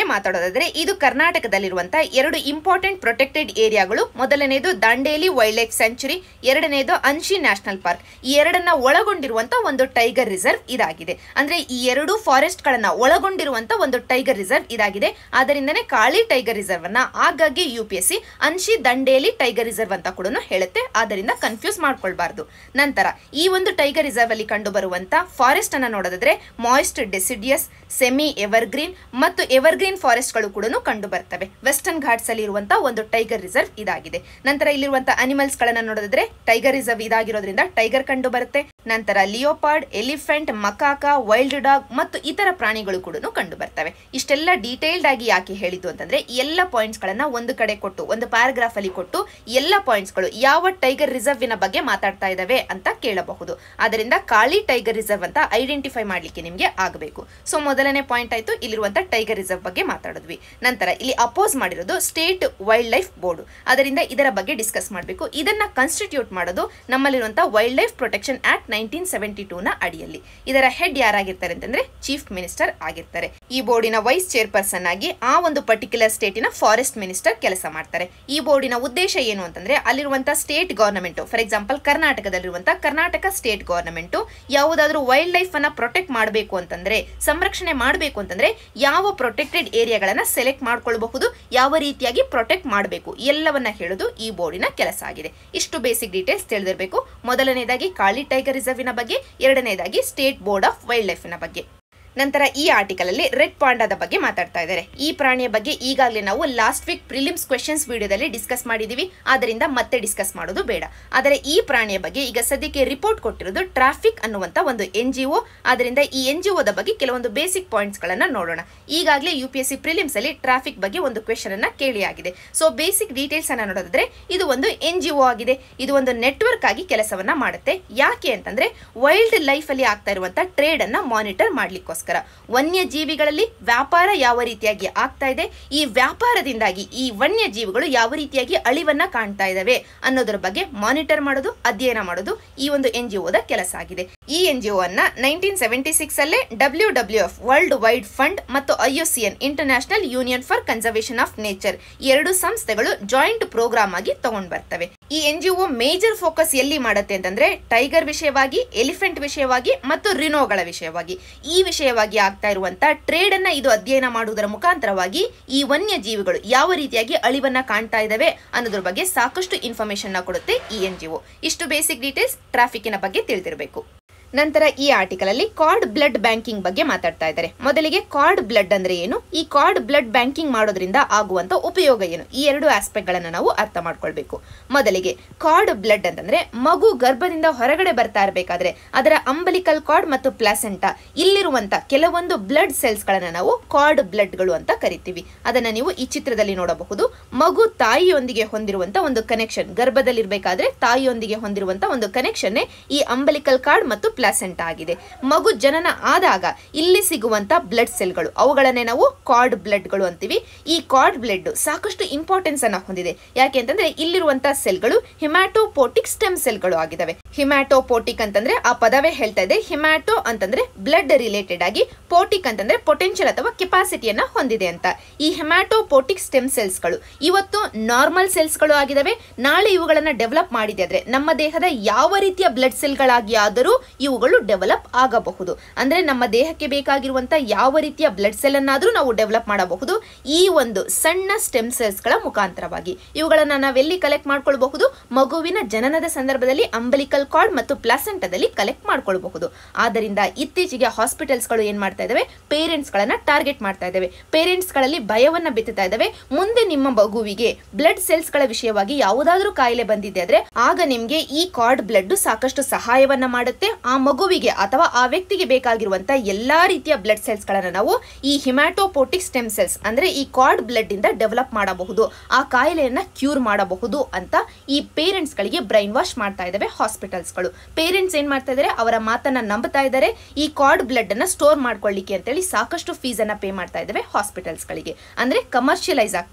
ನೋಡೋದಾದ್ರೆ ಇದು ಕರ್ನಾಟಕದಲ್ಲಿರುವಂತಹ ಎರಡು ಇಂಪಾರ್ಟೆಂಟ್ ಪ್ರೊಟೆಕ್ಟೆಡ್ ಏರಿಯಾಗಳು ಮೊದಲನೇದು ದಾಂಡೇಲಿ ವೈಲ್ಡ್ ಲೈಫ್ ಸ್ಯಾಂಚುರಿ ಎರಡನೇದು ಅನ್ಶಿ ನ್ಯಾಷನಲ್ ಪಾರ್ಕ್ ಈ ಎರಡನ್ನ ಒಳಗೊಂಡಿರುವಂತಹ ಒಂದು ಟೈಗರ್ ರಿಸರ್ವ್ ಇದಾಗಿದೆ ಅಂದ್ರೆ ಈ ಎರಡು ಫಾರೆಸ್ಟ್ ಗಳನ್ನ ಒಳಗೊಂಡಿರುವಂತಹ ಒಂದು ಟೈಗರ್ ರಿಸರ್ವ್ ಇದಾಗಿದೆ ಆದ್ದರಿಂದನೇ ಕಾಳಿ ಟೈಗರ್ ರಿಸರ್ವ್ ಅನ್ನ ಆಗಾಗ್ಗೆ U P S C Anshi Dandeli tiger reserve ಅಂತ ಕೂಡ ಹೇಳುತ್ತೆ ಆದ್ದರಿಂದ ಕನ್ಫ್ಯೂಸ್ ಮಾಡ್ಕೊಳ್ಬಾರ್ದು ನಂತರ ಈ ಒಂದು ಟೈಗರ್ ರಿಸರ್ವ್ ಅಲ್ಲಿ ಕಂಡು ಬರುವಂತ ಫಾರೆಸ್ಟ್ ಅನ್ನ ನೋಡೋದಾದ್ರೆ ಮಾಯಿಸ್ಟ್ ಡೆಸಿಡಿಯಸ್ ಸೆಮಿ ಎವರ್ಗ್ರೀನ್ ಮತ್ತು ಎವರ್ಗ್ರೀನ್ ಫಾರೆಸ್ಟ್ ಗಳು ಕೂಡ ಕಂಡು ಬರ್ತವೆ ವೆಸ್ಟರ್ನ್ ಘಾಟ್ಸ್ ಅಲ್ಲಿ ಇರುವಂತಹ ಒಂದು ಟೈಗರ್ ರಿಸರ್ವ್ ಇದಾಗಿದೆ ನಂತರ ಇಲ್ಲಿರುವಂತಹ ಅನಿಮಲ್ಸ್ ಗಳನ್ನ ನೋಡಿದ್ರೆ ಟೈಗರ್ ರಿಸರ್ವ್ ಇದಾಗಿರೋದ್ರಿಂದ ಟೈಗರ್ ಕಂಡು ಬರುತ್ತೆ ನಂತರ leopard elephant macaque wild dog ಮತ್ತು ಇತರ ಪ್ರಾಣಿಗಳು ಕೂಡ ಕಂಡು ಬರ್ತವೆ ಇಷ್ಟೆಲ್ಲ ಡೀಟೇಲ್ಡ್ ಆಗಿ ಯಾಕೆ ಹೇಳಿದ್ದು ಅಂತಂದ್ರೆ ಈ ಎಲ್ಲ ಪಾಯಿಂಟ್ಸ್ ಗಳನ್ನ ಒಂದು ಕಡೆ ಕೊಟ್ಟು ಒಂದು ಪ್ಯಾರಾಗ್ರಾಫ್ ಅಲ್ಲಿ ಕೊಟ್ಟು ಎಲ್ಲ ಪಾಯಿಂಟ್ಸ್ ಗಳು ಯಾವ ಟೈಗರ್ ರಿಸರ್ವ್ ನ ಬಗ್ಗೆ ಮಾತಾಡ್ತಾ ಇದಾವೆ ಅಂತ ಕೇಳಬಹುದು ಅದರಿಂದ ಕಾಳಿ ಟೈಗರ್ ರಿಸರ್ವ್ ಅಂತ ಐಡೆಂಟಿಫೈ ಮಾಡ್ಲಿಕ್ಕೆ ನಿಮ್ಗೆ ಆಗಬೇಕು ಸೊ ಮೊದಲನೇ ಪಾಯಿಂಟ್ ಆಯ್ತು ಇಲ್ಲಿರುವಂತ ಟೈಗರ್ ರಿಸರ್ವ್ ಬಗ್ಗೆ ಮಾತಾಡಿದ್ವಿ ನಂತರ ಇಲ್ಲಿ ಅಪೋಸ್ ಮಾಡಿರೋದು ಸ್ಟೇಟ್ ವೈಲ್ಡ್ ಲೈಫ್ ಬೋರ್ಡ್ ಅದರಿಂದ ಇದರ ಬಗ್ಗೆ ಡಿಸ್ಕಸ್ ಮಾಡಬೇಕು ಇದನ್ನ ಕನ್ಸ್ಟಿಟ್ಯೂಟ್ ಮಾಡೋದು ನಮ್ಮಲ್ಲಿರುವಂತಹ wildlife protection act nineteen seventy two ನ ಅಡಿಯಲ್ಲಿ ಇದರ ಹೆಡ್ ಯಾರಾಗಿರ್ತಾರೆ ಅಂತಂದ್ರೆ ಚೀಫ್ ಮಿನಿಸ್ಟರ್ ಆಗಿರ್ತಾರೆ ಈ ಬೋರ್ಡಿನ ವೈಸ್ ಚೇರ್ಪರ್ಸನ್ ಆಗಿ ಆ ಒಂದು ಪರ್ಟಿಕ್ಯುಲರ್ ಸ್ಟೇಟಿನ ಫಾರೆಸ್ಟ್ ಮಿನಿಸ್ಟರ್ ಕೆಲಸ ಮಾಡ್ತಾರೆ ಈ ಬೋರ್ಡಿನ ಉದ್ದೇಶ ಏನು ಅಂತಂದ್ರೆ ಅಲ್ಲಿರುವಂತಹ ಸ್ಟೇಟ್ ಗವರ್ನಮೆಂಟ್ ಫಾರ್ ಎಕ್ಸಾಂಪಲ್ ಕರ್ನಾಟಕದಲ್ಲಿರುವಂತಹ ಕರ್ನಾಟಕ ಸ್ಟೇಟ್ ಗವರ್ನಮೆಂಟ್ ಯಾವುದಾದ್ರೂ ವೈಲ್ಡ್ ಲೈಫ್ ಅನ್ನ ಪ್ರೊಟೆಕ್ಟ್ ಮಾಡಬೇಕು ಅಂತಂದ್ರೆ ಸಂರಕ್ಷಣೆ ಮಾಡಬೇಕು ಅಂತಂದ್ರೆ ಯಾವ ಪ್ರೊಟೆಕ್ಟೆಡ್ ಏರಿಯಾಗಳನ್ನ ಸೆಲೆಕ್ಟ್ ಮಾಡ್ಕೊಳ್ಬಹುದು ಯಾವ ರೀತಿಯಾಗಿ ಪ್ರೊಟೆಕ್ಟ್ ಮಾಡಬೇಕು ಎಲ್ಲವನ್ನ ಹೇಳೋದು ಈ ಬೋರ್ಡಿನ ಕೆಲಸ ಆಗಿದೆ ಇಷ್ಟು ಬೇಸಿಕ್ ಡೀಟೇಲ್ಸ್ ತಿಳಿದಿರಬೇಕು ಮೊದಲನೇದಾಗಿ ಕಾಳಿ ಟೈಗರ್ ರಿಸರ್ವಿನ ಬಗ್ಗೆ ಎರಡನೇದಾಗಿ ಸ್ಟೇಟ್ ಬೋರ್ಡ್ ಆಫ್ ವೈಲ್ಡ್ ಲೈಫಿನ ಬಗ್ಗೆ ನಂತರ ಈ ಆರ್ಟಿಕಲ್ ಅಲ್ಲಿ ರೆಡ್ ಪಾಂಡಾದ ಬಗ್ಗೆ ಮಾತಾಡ್ತಾ ಇದ್ದಾರೆ ಈ ಪ್ರಾಣಿಯ ಬಗ್ಗೆ ಈಗಾಗಲೇ ನಾವು ಲಾಸ್ಟ್ ವೀಕ್ ಪ್ರಿಲಿಮ್ಸ್ ಕ್ವೆಶನ್ಸ್ ವಿಡಿಯೋದಲ್ಲಿ ಡಿಸ್ಕಸ್ ಮಾಡಿದೀವಿ ಆದ್ದರಿಂದ ಮತ್ತೆ ಡಿಸ್ಕಸ್ ಮಾಡೋದು ಬೇಡ ಆದರೆ ಈ ಪ್ರಾಣಿಯ ಬಗ್ಗೆ ಈಗ ಸದ್ಯಕ್ಕೆ ರಿಪೋರ್ಟ್ ಕೊಟ್ಟಿರೋದು ಟ್ರಾಫಿಕ್ ಅನ್ನುವಂತ ಒಂದು ಎನ್ ಜಿ ಒ ಅದರಿಂದ ಈ ಎನ್ ಜಿ ಒದ ಬಗ್ಗೆ ಕೆಲವೊಂದು ಬೇಸಿಕ್ ಪಾಯಿಂಟ್ಸ್ ಗಳನ್ನ ನೋಡೋಣ ಈಗಾಗಲೇ U P S C prelims ಅಲ್ಲಿ ಟ್ರಾಫಿಕ್ ಬಗ್ಗೆ ಒಂದು ಕ್ವೆಶನ್ ಅನ್ನ ಕೇಳಿ ಆಗಿದೆ ಸೊ ಬೇಸಿಕ್ ಡೀಟೇಲ್ಸ್ ಅನ್ನ ನೋಡೋದಾದ್ರೆ ಇದು ಒಂದು ಎನ್ ಜಿ ಒ ಆಗಿದೆ ಇದು ಒಂದು ನೆಟ್ವರ್ಕ್ ಆಗಿ ಕೆಲಸವನ್ನ ಮಾಡುತ್ತೆ ಯಾಕೆ ಅಂತಂದ್ರೆ ವೈಲ್ಡ್ ಲೈಫ್ ಅಲ್ಲಿ ಆಗ್ತಾ ಇರುವಂತ ಟ್ರೇಡ್ ಅನ್ನ ಮಾನಿಟರ್ ಮಾಡ್ಲಿಕ್ಕೋಸ್ಕರ ವನ್ಯ ಜೀವಿಗಳಲ್ಲಿ ವ್ಯಾಪಾರ ಯಾವ ರೀತಿಯಾಗಿ ಆಗ್ತಾ ಇದೆ ಈ ವ್ಯಾಪಾರದಿಂದಾಗಿ ಈ ವನ್ಯ ಜೀವಿಗಳು ಯಾವ ರೀತಿಯಾಗಿ ಅಳಿವನ್ನ ಕಾಣ್ತಾ ಇದಾವೆ ಅನ್ನೋದ್ರ ಬಗ್ಗೆ ಮಾನಿಟರ್ ಮಾಡೋದು ಅಧ್ಯಯನ ಮಾಡೋದು ಈ ಒಂದು ಎನ್ ಜಿ ಒದ ಕೆಲಸ ಆಗಿದೆ ಈ ಎನ್ ಜಿ ಒ ಅನ್ನ ನೈನ್ಟೀನ್ ಸೆವೆಂಟಿ ಸಿಕ್ಸ್ ಅಲ್ಲೇ W W F world wide fund ಮತ್ತು IUCN international union for conservation of nature ಎರಡು ಸಂಸ್ಥೆಗಳು ಜಾಯಿಂಟ್ ಪ್ರೋಗ್ರಾಮ್ ಆಗಿ ತಗೊಂಡ್ ಬರ್ತವೆ ಈ N G O major focus ಎಲ್ಲಿ ಮಾಡುತ್ತೆ ಅಂತಂದ್ರೆ ಟೈಗರ್ ವಿಷಯವಾಗಿ ಎಲಿಫೆಂಟ್ ವಿಷಯವಾಗಿ ಮತ್ತು ರಿನೋಗಳ ವಿಷಯವಾಗಿ ಈ ವಿಷಯವಾಗಿ ಆಗ್ತಾ ಇರುವಂತ ಟ್ರೇಡ್ ಅನ್ನ ಇದು ಅಧ್ಯಯನ ಮಾಡುವುದರ ಮುಖಾಂತರವಾಗಿ ಈ ವನ್ಯ ಜೀವಿಗಳು ಯಾವ ರೀತಿಯಾಗಿ ಅಳಿವನ್ನ ಕಾಣ್ತಾ ಇದಾವೆ ಅನ್ನೋದ್ರ ಬಗ್ಗೆ ಸಾಕಷ್ಟು ಇನ್ಫಾರ್ಮೇಶನ್ ನ ಕೊಡುತ್ತೆ ಈ ಎನ್ ಜಿ ಒ ಇಷ್ಟು ಬೇಸಿಕ್ ಡೀಟೇಲ್ಸ್ ಟ್ರಾಫಿಕ್ನ ಬಗ್ಗೆ ತಿಳಿದಿರಬೇಕು ನಂತರ ಈ ಆರ್ಟಿಕಲ್ ಅಲ್ಲಿ ಕಾರ್ಡ್ ಬ್ಲಡ್ ಬ್ಯಾಂಕಿಂಗ್ ಬಗ್ಗೆ ಮಾತಾಡ್ತಾ ಇದ್ದಾರೆ ಮೊದಲಿಗೆ ಕಾರ್ಡ್ ಬ್ಲಡ್ ಅಂದ್ರೆ ಏನು ಈ ಕಾರ್ಡ್ ಬ್ಲಡ್ ಬ್ಯಾಂಕಿಂಗ್ ಮಾಡೋದ್ರಿಂದ ಆಗುವಂತ ಉಪಯೋಗ ಏನು ಈ ಎರಡು ಆಸ್ಪೆಕ್ಟ್ ಗಳನ್ನ ನಾವು ಅರ್ಥ ಮಾಡ್ಕೊಳ್ಬೇಕು ಮೊದಲಿಗೆ ಕಾರ್ಡ್ ಬ್ಲಡ್ ಅಂತಂದ್ರೆ ಮಗು ಗರ್ಭದಿಂದ ಹೊರಗಡೆ ಬರ್ತಾ ಇರಬೇಕಾದ್ರೆ ಅದರ ಅಂಬಲಿಕಲ್ ಕಾರ್ಡ್ ಮತ್ತು ಪ್ಲಾಸೆಂಟಾ ಇಲ್ಲಿರುವಂತ ಕೆಲವೊಂದು ಬ್ಲಡ್ ಸೆಲ್ಸ್ ಗಳನ್ನ ನಾವು ಕಾರ್ಡ್ ಬ್ಲಡ್ ಗಳು ಅಂತ ಕರಿತೀವಿ ಅದನ್ನ ನೀವು ಈ ಚಿತ್ರದಲ್ಲಿ ನೋಡಬಹುದು ಮಗು ತಾಯಿಯೊಂದಿಗೆ ಹೊಂದಿರುವಂತ ಒಂದು ಕನೆಕ್ಷನ್ ಗರ್ಭದಲ್ಲಿರ್ಬೇಕಾದ್ರೆ ತಾಯಿಯೊಂದಿಗೆ ಹೊಂದಿರುವಂತ ಒಂದು ಕನೆಕ್ಷನ್ ಈ ಅಂಬಲಿಕಲ್ ಕಾರ್ಡ್ ಮತ್ತು ಪ್ಲಾಸೆಂಟಾ ಆಗಿದೆ ಮಗು ಜನನ ಆದಾಗ ಇಲ್ಲಿ ಸಿಗುವಂತ ಬ್ಲಡ್ ಸೆಲ್ಗಳು ಅವುಗಳನ್ನೇ ನಾವು ಕಾರ್ಡ್ ಬ್ಲಡ್ಗಳು ಅಂತೀವಿ ಈ ಕಾರ್ಡ್ ಬ್ಲಡ್ ಸಾಕಷ್ಟು ಇಂಪಾರ್ಟೆನ್ಸ್ ಅನ್ನ ಹೊಂದಿದೆ ಯಾಕೆ ಅಂತಂದ್ರೆ ಇಲ್ಲಿರುವಂತಹ ಸೆಲ್ಗಳು ಹಿಮ್ಯಾಟೋಪೋಟಿಕ್ ಸ್ಟೆಮ್ ಸೆಲ್ಗಳು ಆಗಿದಾವೆ ಹಿಮ್ಯಾಟೋಪೋಟಿಕ್ ಅಂತಂದ್ರೆ ಆ ಪದವೇ ಹೇಳ್ತಾ ಇದೆ ಹಿಮ್ಯಾಟೋ ಅಂತಂದ್ರೆ ಬ್ಲಡ್ ರಿಲೇಟೆಡ್ ಆಗಿ ಪೋಟಿಕ್ ಅಂತಂದ್ರೆ ಪೊಟೆನ್ಶಿಯಲ್ ಅಥವಾ ಕೆಪಾಸಿಟಿಯನ್ನ ಹೊಂದಿದೆ ಅಂತ ಈ ಹೆಮ್ಯಾಟೋಪೋಟಿಕ್ ಸ್ಟೆಮ್ ಸೆಲ್ಸ್ಗಳು ಇವತ್ತು ನಾರ್ಮಲ್ ಸೆಲ್ಸ್ಗಳು ಆಗಿದಾವೆ ನಾಳೆ ಇವುಗಳನ್ನ ಡೆವಲಪ್ ಮಾಡಿದೆ ಆದ್ರೆ ನಮ್ಮ ದೇಹದ ಯಾವ ರೀತಿಯ ಬ್ಲಡ್ ಸೆಲ್ಗಳಾಗಿ ಆದರೂ ಇವುಗಳು ಡೆವಲಪ್ ಆಗಬಹುದು ಅಂದ್ರೆ ನಮ್ಮ ದೇಹಕ್ಕೆ ಬೇಕಾಗಿರುವಂತ ಯಾವ ರೀತಿಯ ಬ್ಲಡ್ ಸೆಲ್ ಅನ್ನಾದ್ರೂ ನಾವು ಡೆವಲಪ್ ಮಾಡಬಹುದು ಈ ಒಂದು ಸಣ್ಣ ಸ್ಟೆಮ್ ಸೆಲ್ಸ್ ಗಳ ಮುಖಾಂತರವಾಗಿ ಇವುಗಳನ್ನ ನಾವೆಲ್ಲಿ ಕಲೆಕ್ಟ್ ಮಾಡ್ಕೊಳ್ಬಹುದು ಮಗುವಿನ ಜನನದ ಸಂದರ್ಭದಲ್ಲಿ ಅಂಬಲಿಕಲ್ ಕಾರ್ಡ್ ಮತ್ತು ಪ್ಲಾಸೆಂಟದಲ್ಲಿ ಕಲೆಕ್ಟ್ ಮಾಡ್ಕೊಳ್ಬಹುದು ಆದ್ದರಿಂದ ಇತ್ತೀಚೆಗೆ ಹಾಸ್ಪಿಟಲ್ಸ್ ಗಳು ಏನ್ ಮಾಡ್ತಾ ಇದಾವೆ ಪೇರೆಂಟ್ಸ್ ಗಳನ್ನ ಟಾರ್ಗೆಟ್ ಮಾಡ್ತಾ ಇದಾವೆ ಪೇರೆಂಟ್ಸ್ ಗಳಲ್ಲಿ ಭಯವನ್ನ ಬಿತ್ತುತ್ತಾ ಇದಾವೆ ಮುಂದೆ ನಿಮ್ಮ ಮಗುವಿಗೆ ಬ್ಲಡ್ ಸೆಲ್ಸ್ ಗಳ ವಿಷಯವಾಗಿ ಯಾವುದಾದ್ರೂ ಕಾಯಿಲೆ ಬಂದಿದೆ ಆದ್ರೆ ಆಗ ನಿಮ್ಗೆ ಈ ಕಾರ್ಡ್ ಬ್ಲಡ್ ಸಾಕಷ್ಟು ಸಹಾಯವನ್ನ ಮಾಡುತ್ತೆ ಆ ಮಗುವಿಗೆ ಅಥವಾ ಆ ವ್ಯಕ್ತಿಗೆ ಬೇಕಾಗಿರುವಂತ ಎಲ್ಲಾ ರೀತಿಯ ಬ್ಲಡ್ ಸೆಲ್ಸ್ ಗಳನ್ನ ನಾವು ಈ ಹಿಮ್ಯಾಟೋಪೋಟಿಕ್ ಸ್ಟೆಮ್ ಸೆಲ್ಸ್ ಅಂದ್ರೆ ಈ ಕಾರ್ಡ್ ಬ್ಲಡ್ ಇಂದ ಡೆವಲಪ್ ಮಾಡಬಹುದು ಆ ಕಾಯಿಲೆಯನ್ನ ಕ್ಯೂರ್ ಮಾಡಬಹುದು ಅಂತ ಈ ಪೇರೆಂಟ್ಸ್ ಗಳಿಗೆ ಬ್ರೈನ್ ವಾಶ್ ಮಾಡ್ತಾ ಇದಾವೆ ಹಾಸ್ಪಿಟಲ್ಸ್ ಗಳು ಪೇರೆಂಟ್ಸ್ ಏನ್ ಮಾಡ್ತಾ ಇದಾರೆ ಅವರ ಮಾತನ್ನ ನಂಬುತ್ತಾ ಇದ್ದಾರೆ ಈ ಕಾರ್ಡ್ ಬ್ಲಡ್ ಅನ್ನ ಸ್ಟೋರ್ ಮಾಡ್ಕೊಳ್ಳಿಕ್ಕೆ ಅಂತೇಳಿ ಸಾಕಷ್ಟು ಫೀಸ್ ಅನ್ನ ಪೇ ಮಾಡ್ತಾ ಇದಾವೆ ಹಾಸ್ಪಿಟಲ್ಸ್ ಗಳಿಗೆ ಅಂದ್ರೆ ಕಮರ್ಷಿಯಲೈಸ್ ಆಗ್ತಾ ಇದೆ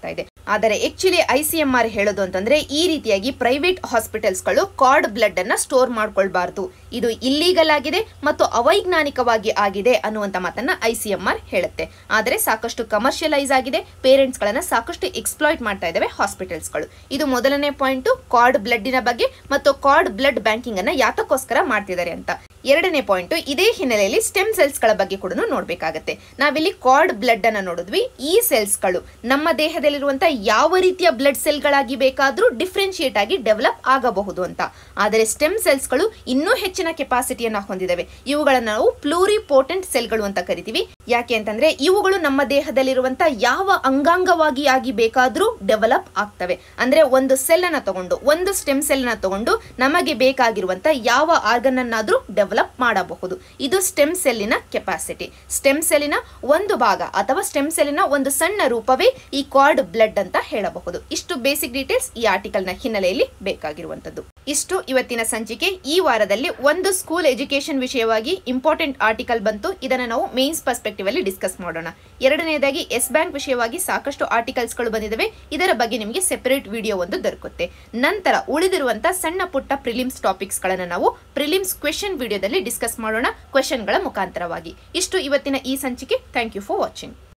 ಆದರೆ actually I C M R ಹೇಳೋದು ಅಂತಂದ್ರೆ ಈ ರೀತಿಯಾಗಿ ಪ್ರೈವೇಟ್ ಹಾಸ್ಪಿಟಲ್ಸ್ಗಳು ಕಾರ್ಡ್ ಬ್ಲಡ್ ಅನ್ನ ಸ್ಟೋರ್ ಮಾಡ್ಕೊಳ್ಬಾರ್ದು ಇದು ಇಲ್ಲೀಗಲ್ ಆಗಿದೆ ಮತ್ತು ಅವೈಜ್ಞಾನಿಕವಾಗಿ ಆಗಿದೆ ಅನ್ನುವಂತ ಮಾತನ್ನ ಐ ಸಿ ಎಂ ಆರ್ ಹೇಳುತ್ತೆ ಆದರೆ ಸಾಕಷ್ಟು ಕಮರ್ಷಿಯಲೈಸ್ ಆಗಿದೆ ಪೇರೆಂಟ್ಸ್ ಗಳನ್ನ ಸಾಕಷ್ಟು ಎಕ್ಸ್ಪ್ಲಾಯ್ಟ್ ಮಾಡ್ತಾ ಇದಾವೆ ಹಾಸ್ಪಿಟಲ್ಸ್ಗಳು ಇದು ಮೊದಲನೇ ಪಾಯಿಂಟ್ ಕಾರ್ಡ್ ಬ್ಲಡ್ಡಿನ ಬಗ್ಗೆ ಮತ್ತು ಕಾರ್ಡ್ ಬ್ಲಡ್ ಬ್ಯಾಂಕಿಂಗ್ ಅನ್ನ ಯಾತಕ್ಕೋಸ್ಕರ ಮಾಡ್ತಿದ್ದಾರೆ ಅಂತ ಎರಡನೇ ಪಾಯಿಂಟ್ ಇದೇ ಹಿನ್ನೆಲೆಯಲ್ಲಿ ಸ್ಟೆಮ್ ಸೆಲ್ಸ್ ಗಳ ಬಗ್ಗೆ ಕೂಡ ನೋಡ್ಬೇಕಾಗತ್ತೆ ನಾವಿಲ್ಲಿ ಕಾರ್ಡ್ ಬ್ಲಡ್ ಅನ್ನ ನೋಡಿದ್ವಿ ಈ ಸೆಲ್ಸ್ ಗಳು ನಮ್ಮ ದೇಹದಲ್ಲಿರುವಂತಹ ಯಾವ ರೀತಿಯ ಬ್ಲಡ್ ಸೆಲ್ ಗಳಾಗಿ ಬೇಕಾದ್ರೂ ಡಿಫ್ರೆನ್ಶಿಯೇಟ್ ಆಗಿ ಡೆವಲಪ್ ಆಗಬಹುದು ಅಂತ ಆದರೆ ಸ್ಟೆಮ್ ಸೆಲ್ಸ್ ಗಳು ಇನ್ನೂ ಹೆಚ್ಚಿನ ಕೆಪಾಸಿಟಿಯನ್ನ ಹೊಂದಿದವೆ ಇವುಗಳನ್ನ ನಾವು ಪ್ಲೂರಿಪೋಟೆಂಟ್ ಸೆಲ್ಗಳು ಅಂತ ಕರಿತೀವಿ ಯಾಕೆ ಅಂತಂದ್ರೆ ಇವುಗಳು ನಮ್ಮ ದೇಹದಲ್ಲಿರುವಂತಹ ಯಾವ ಅಂಗಾಂಗವಾಗಿ ಆಗಿ ಬೇಕಾದ್ರೂ ಡೆವಲಪ್ ಆಗ್ತವೆ ಅಂದ್ರೆ ಒಂದು ಸೆಲ್ ಅನ್ನ ತಗೊಂಡು ಒಂದು ಸ್ಟೆಮ್ ಸೆಲ್ ನ ತಗೊಂಡು ನಮಗೆ ಬೇಕಾಗಿರುವಂತ ಯಾವ ಆರ್ಗನ್ ಅನ್ನಾದ್ರೂ ಡೆವಲಪ್ ಮಾಡಬಹುದು ಇದು ಸ್ಟೆಮ್ ಸೆಲ್ಲಿನ ಕೆಪಾಸಿಟಿ ಸ್ಟೆಮ್ ಸೆಲ್ಲಿನ ಒಂದು ಭಾಗ ಅಥವಾ ಸ್ಟೆಮ್ ಸೆಲ್ಲಿನ ಒಂದು ಸಣ್ಣ ರೂಪವೇ ಈ ಕಾರ್ಡ್ ಬ್ಲಡ್ ಅಂತ ಹೇಳಬಹುದು ಇಷ್ಟು ಬೇಸಿಕ್ ಡೀಟೇಲ್ಸ್ ಈ ಆರ್ಟಿಕಲ್ ನ ಹಿನ್ನೆಲೆಯಲ್ಲಿ ಬೇಕಾಗಿರುವಂತದ್ದು ಇಷ್ಟು ಇವತ್ತಿನ ಸಂಚಿಕೆ ಈ ವಾರದಲ್ಲಿ ಒಂದು ಸ್ಕೂಲ್ ಎಜುಕೇಶನ್ ವಿಷಯವಾಗಿ ಇಂಪಾರ್ಟೆಂಟ್ ಆರ್ಟಿಕಲ್ ಬಂತು ಇದನ್ನು ನಾವು ಮೇನ್ಸ್ ಪರ್ಸ್ಪೆಕ್ಟಿವ್ ಅಲ್ಲಿ ಡಿಸ್ಕಸ್ ಮಾಡೋಣ ಎರಡನೇದಾಗಿ ಎಸ್ ಬ್ಯಾಂಕ್ ವಿಷಯವಾಗಿ ಸಾಕಷ್ಟು ಆರ್ಟಿಕಲ್ಸ್ ಗಳು ಬಂದಿದ್ದಾವೆ ಇದರ ಬಗ್ಗೆ ನಿಮಗೆ ಸೆಪರೇಟ್ ವಿಡಿಯೋ ಒಂದು ದೊರಕುತ್ತೆ ನಂತರ ಉಳಿದಿರುವಂತಹ ಸಣ್ಣ ಪುಟ್ಟ ಪ್ರಿಲಿಮ್ಸ್ ಟಾಪಿಕ್ಸ್ ಗಳನ್ನ ನಾವು ಪ್ರಿಲಿಮ್ಸ್ ಕ್ವೆಶನ್ ವಿಡಿಯೋದಲ್ಲಿ ಡಿಸ್ಕಸ್ ಮಾಡೋಣ ಕ್ವೆಶನ್ ಗಳ ಮುಖಾಂತರವಾಗಿ ಇಷ್ಟು ಇವತ್ತಿನ ಈ ಸಂಚಿಕೆ ಥ್ಯಾಂಕ್ ಯು ಫಾರ್ ವಾಚಿಂಗ್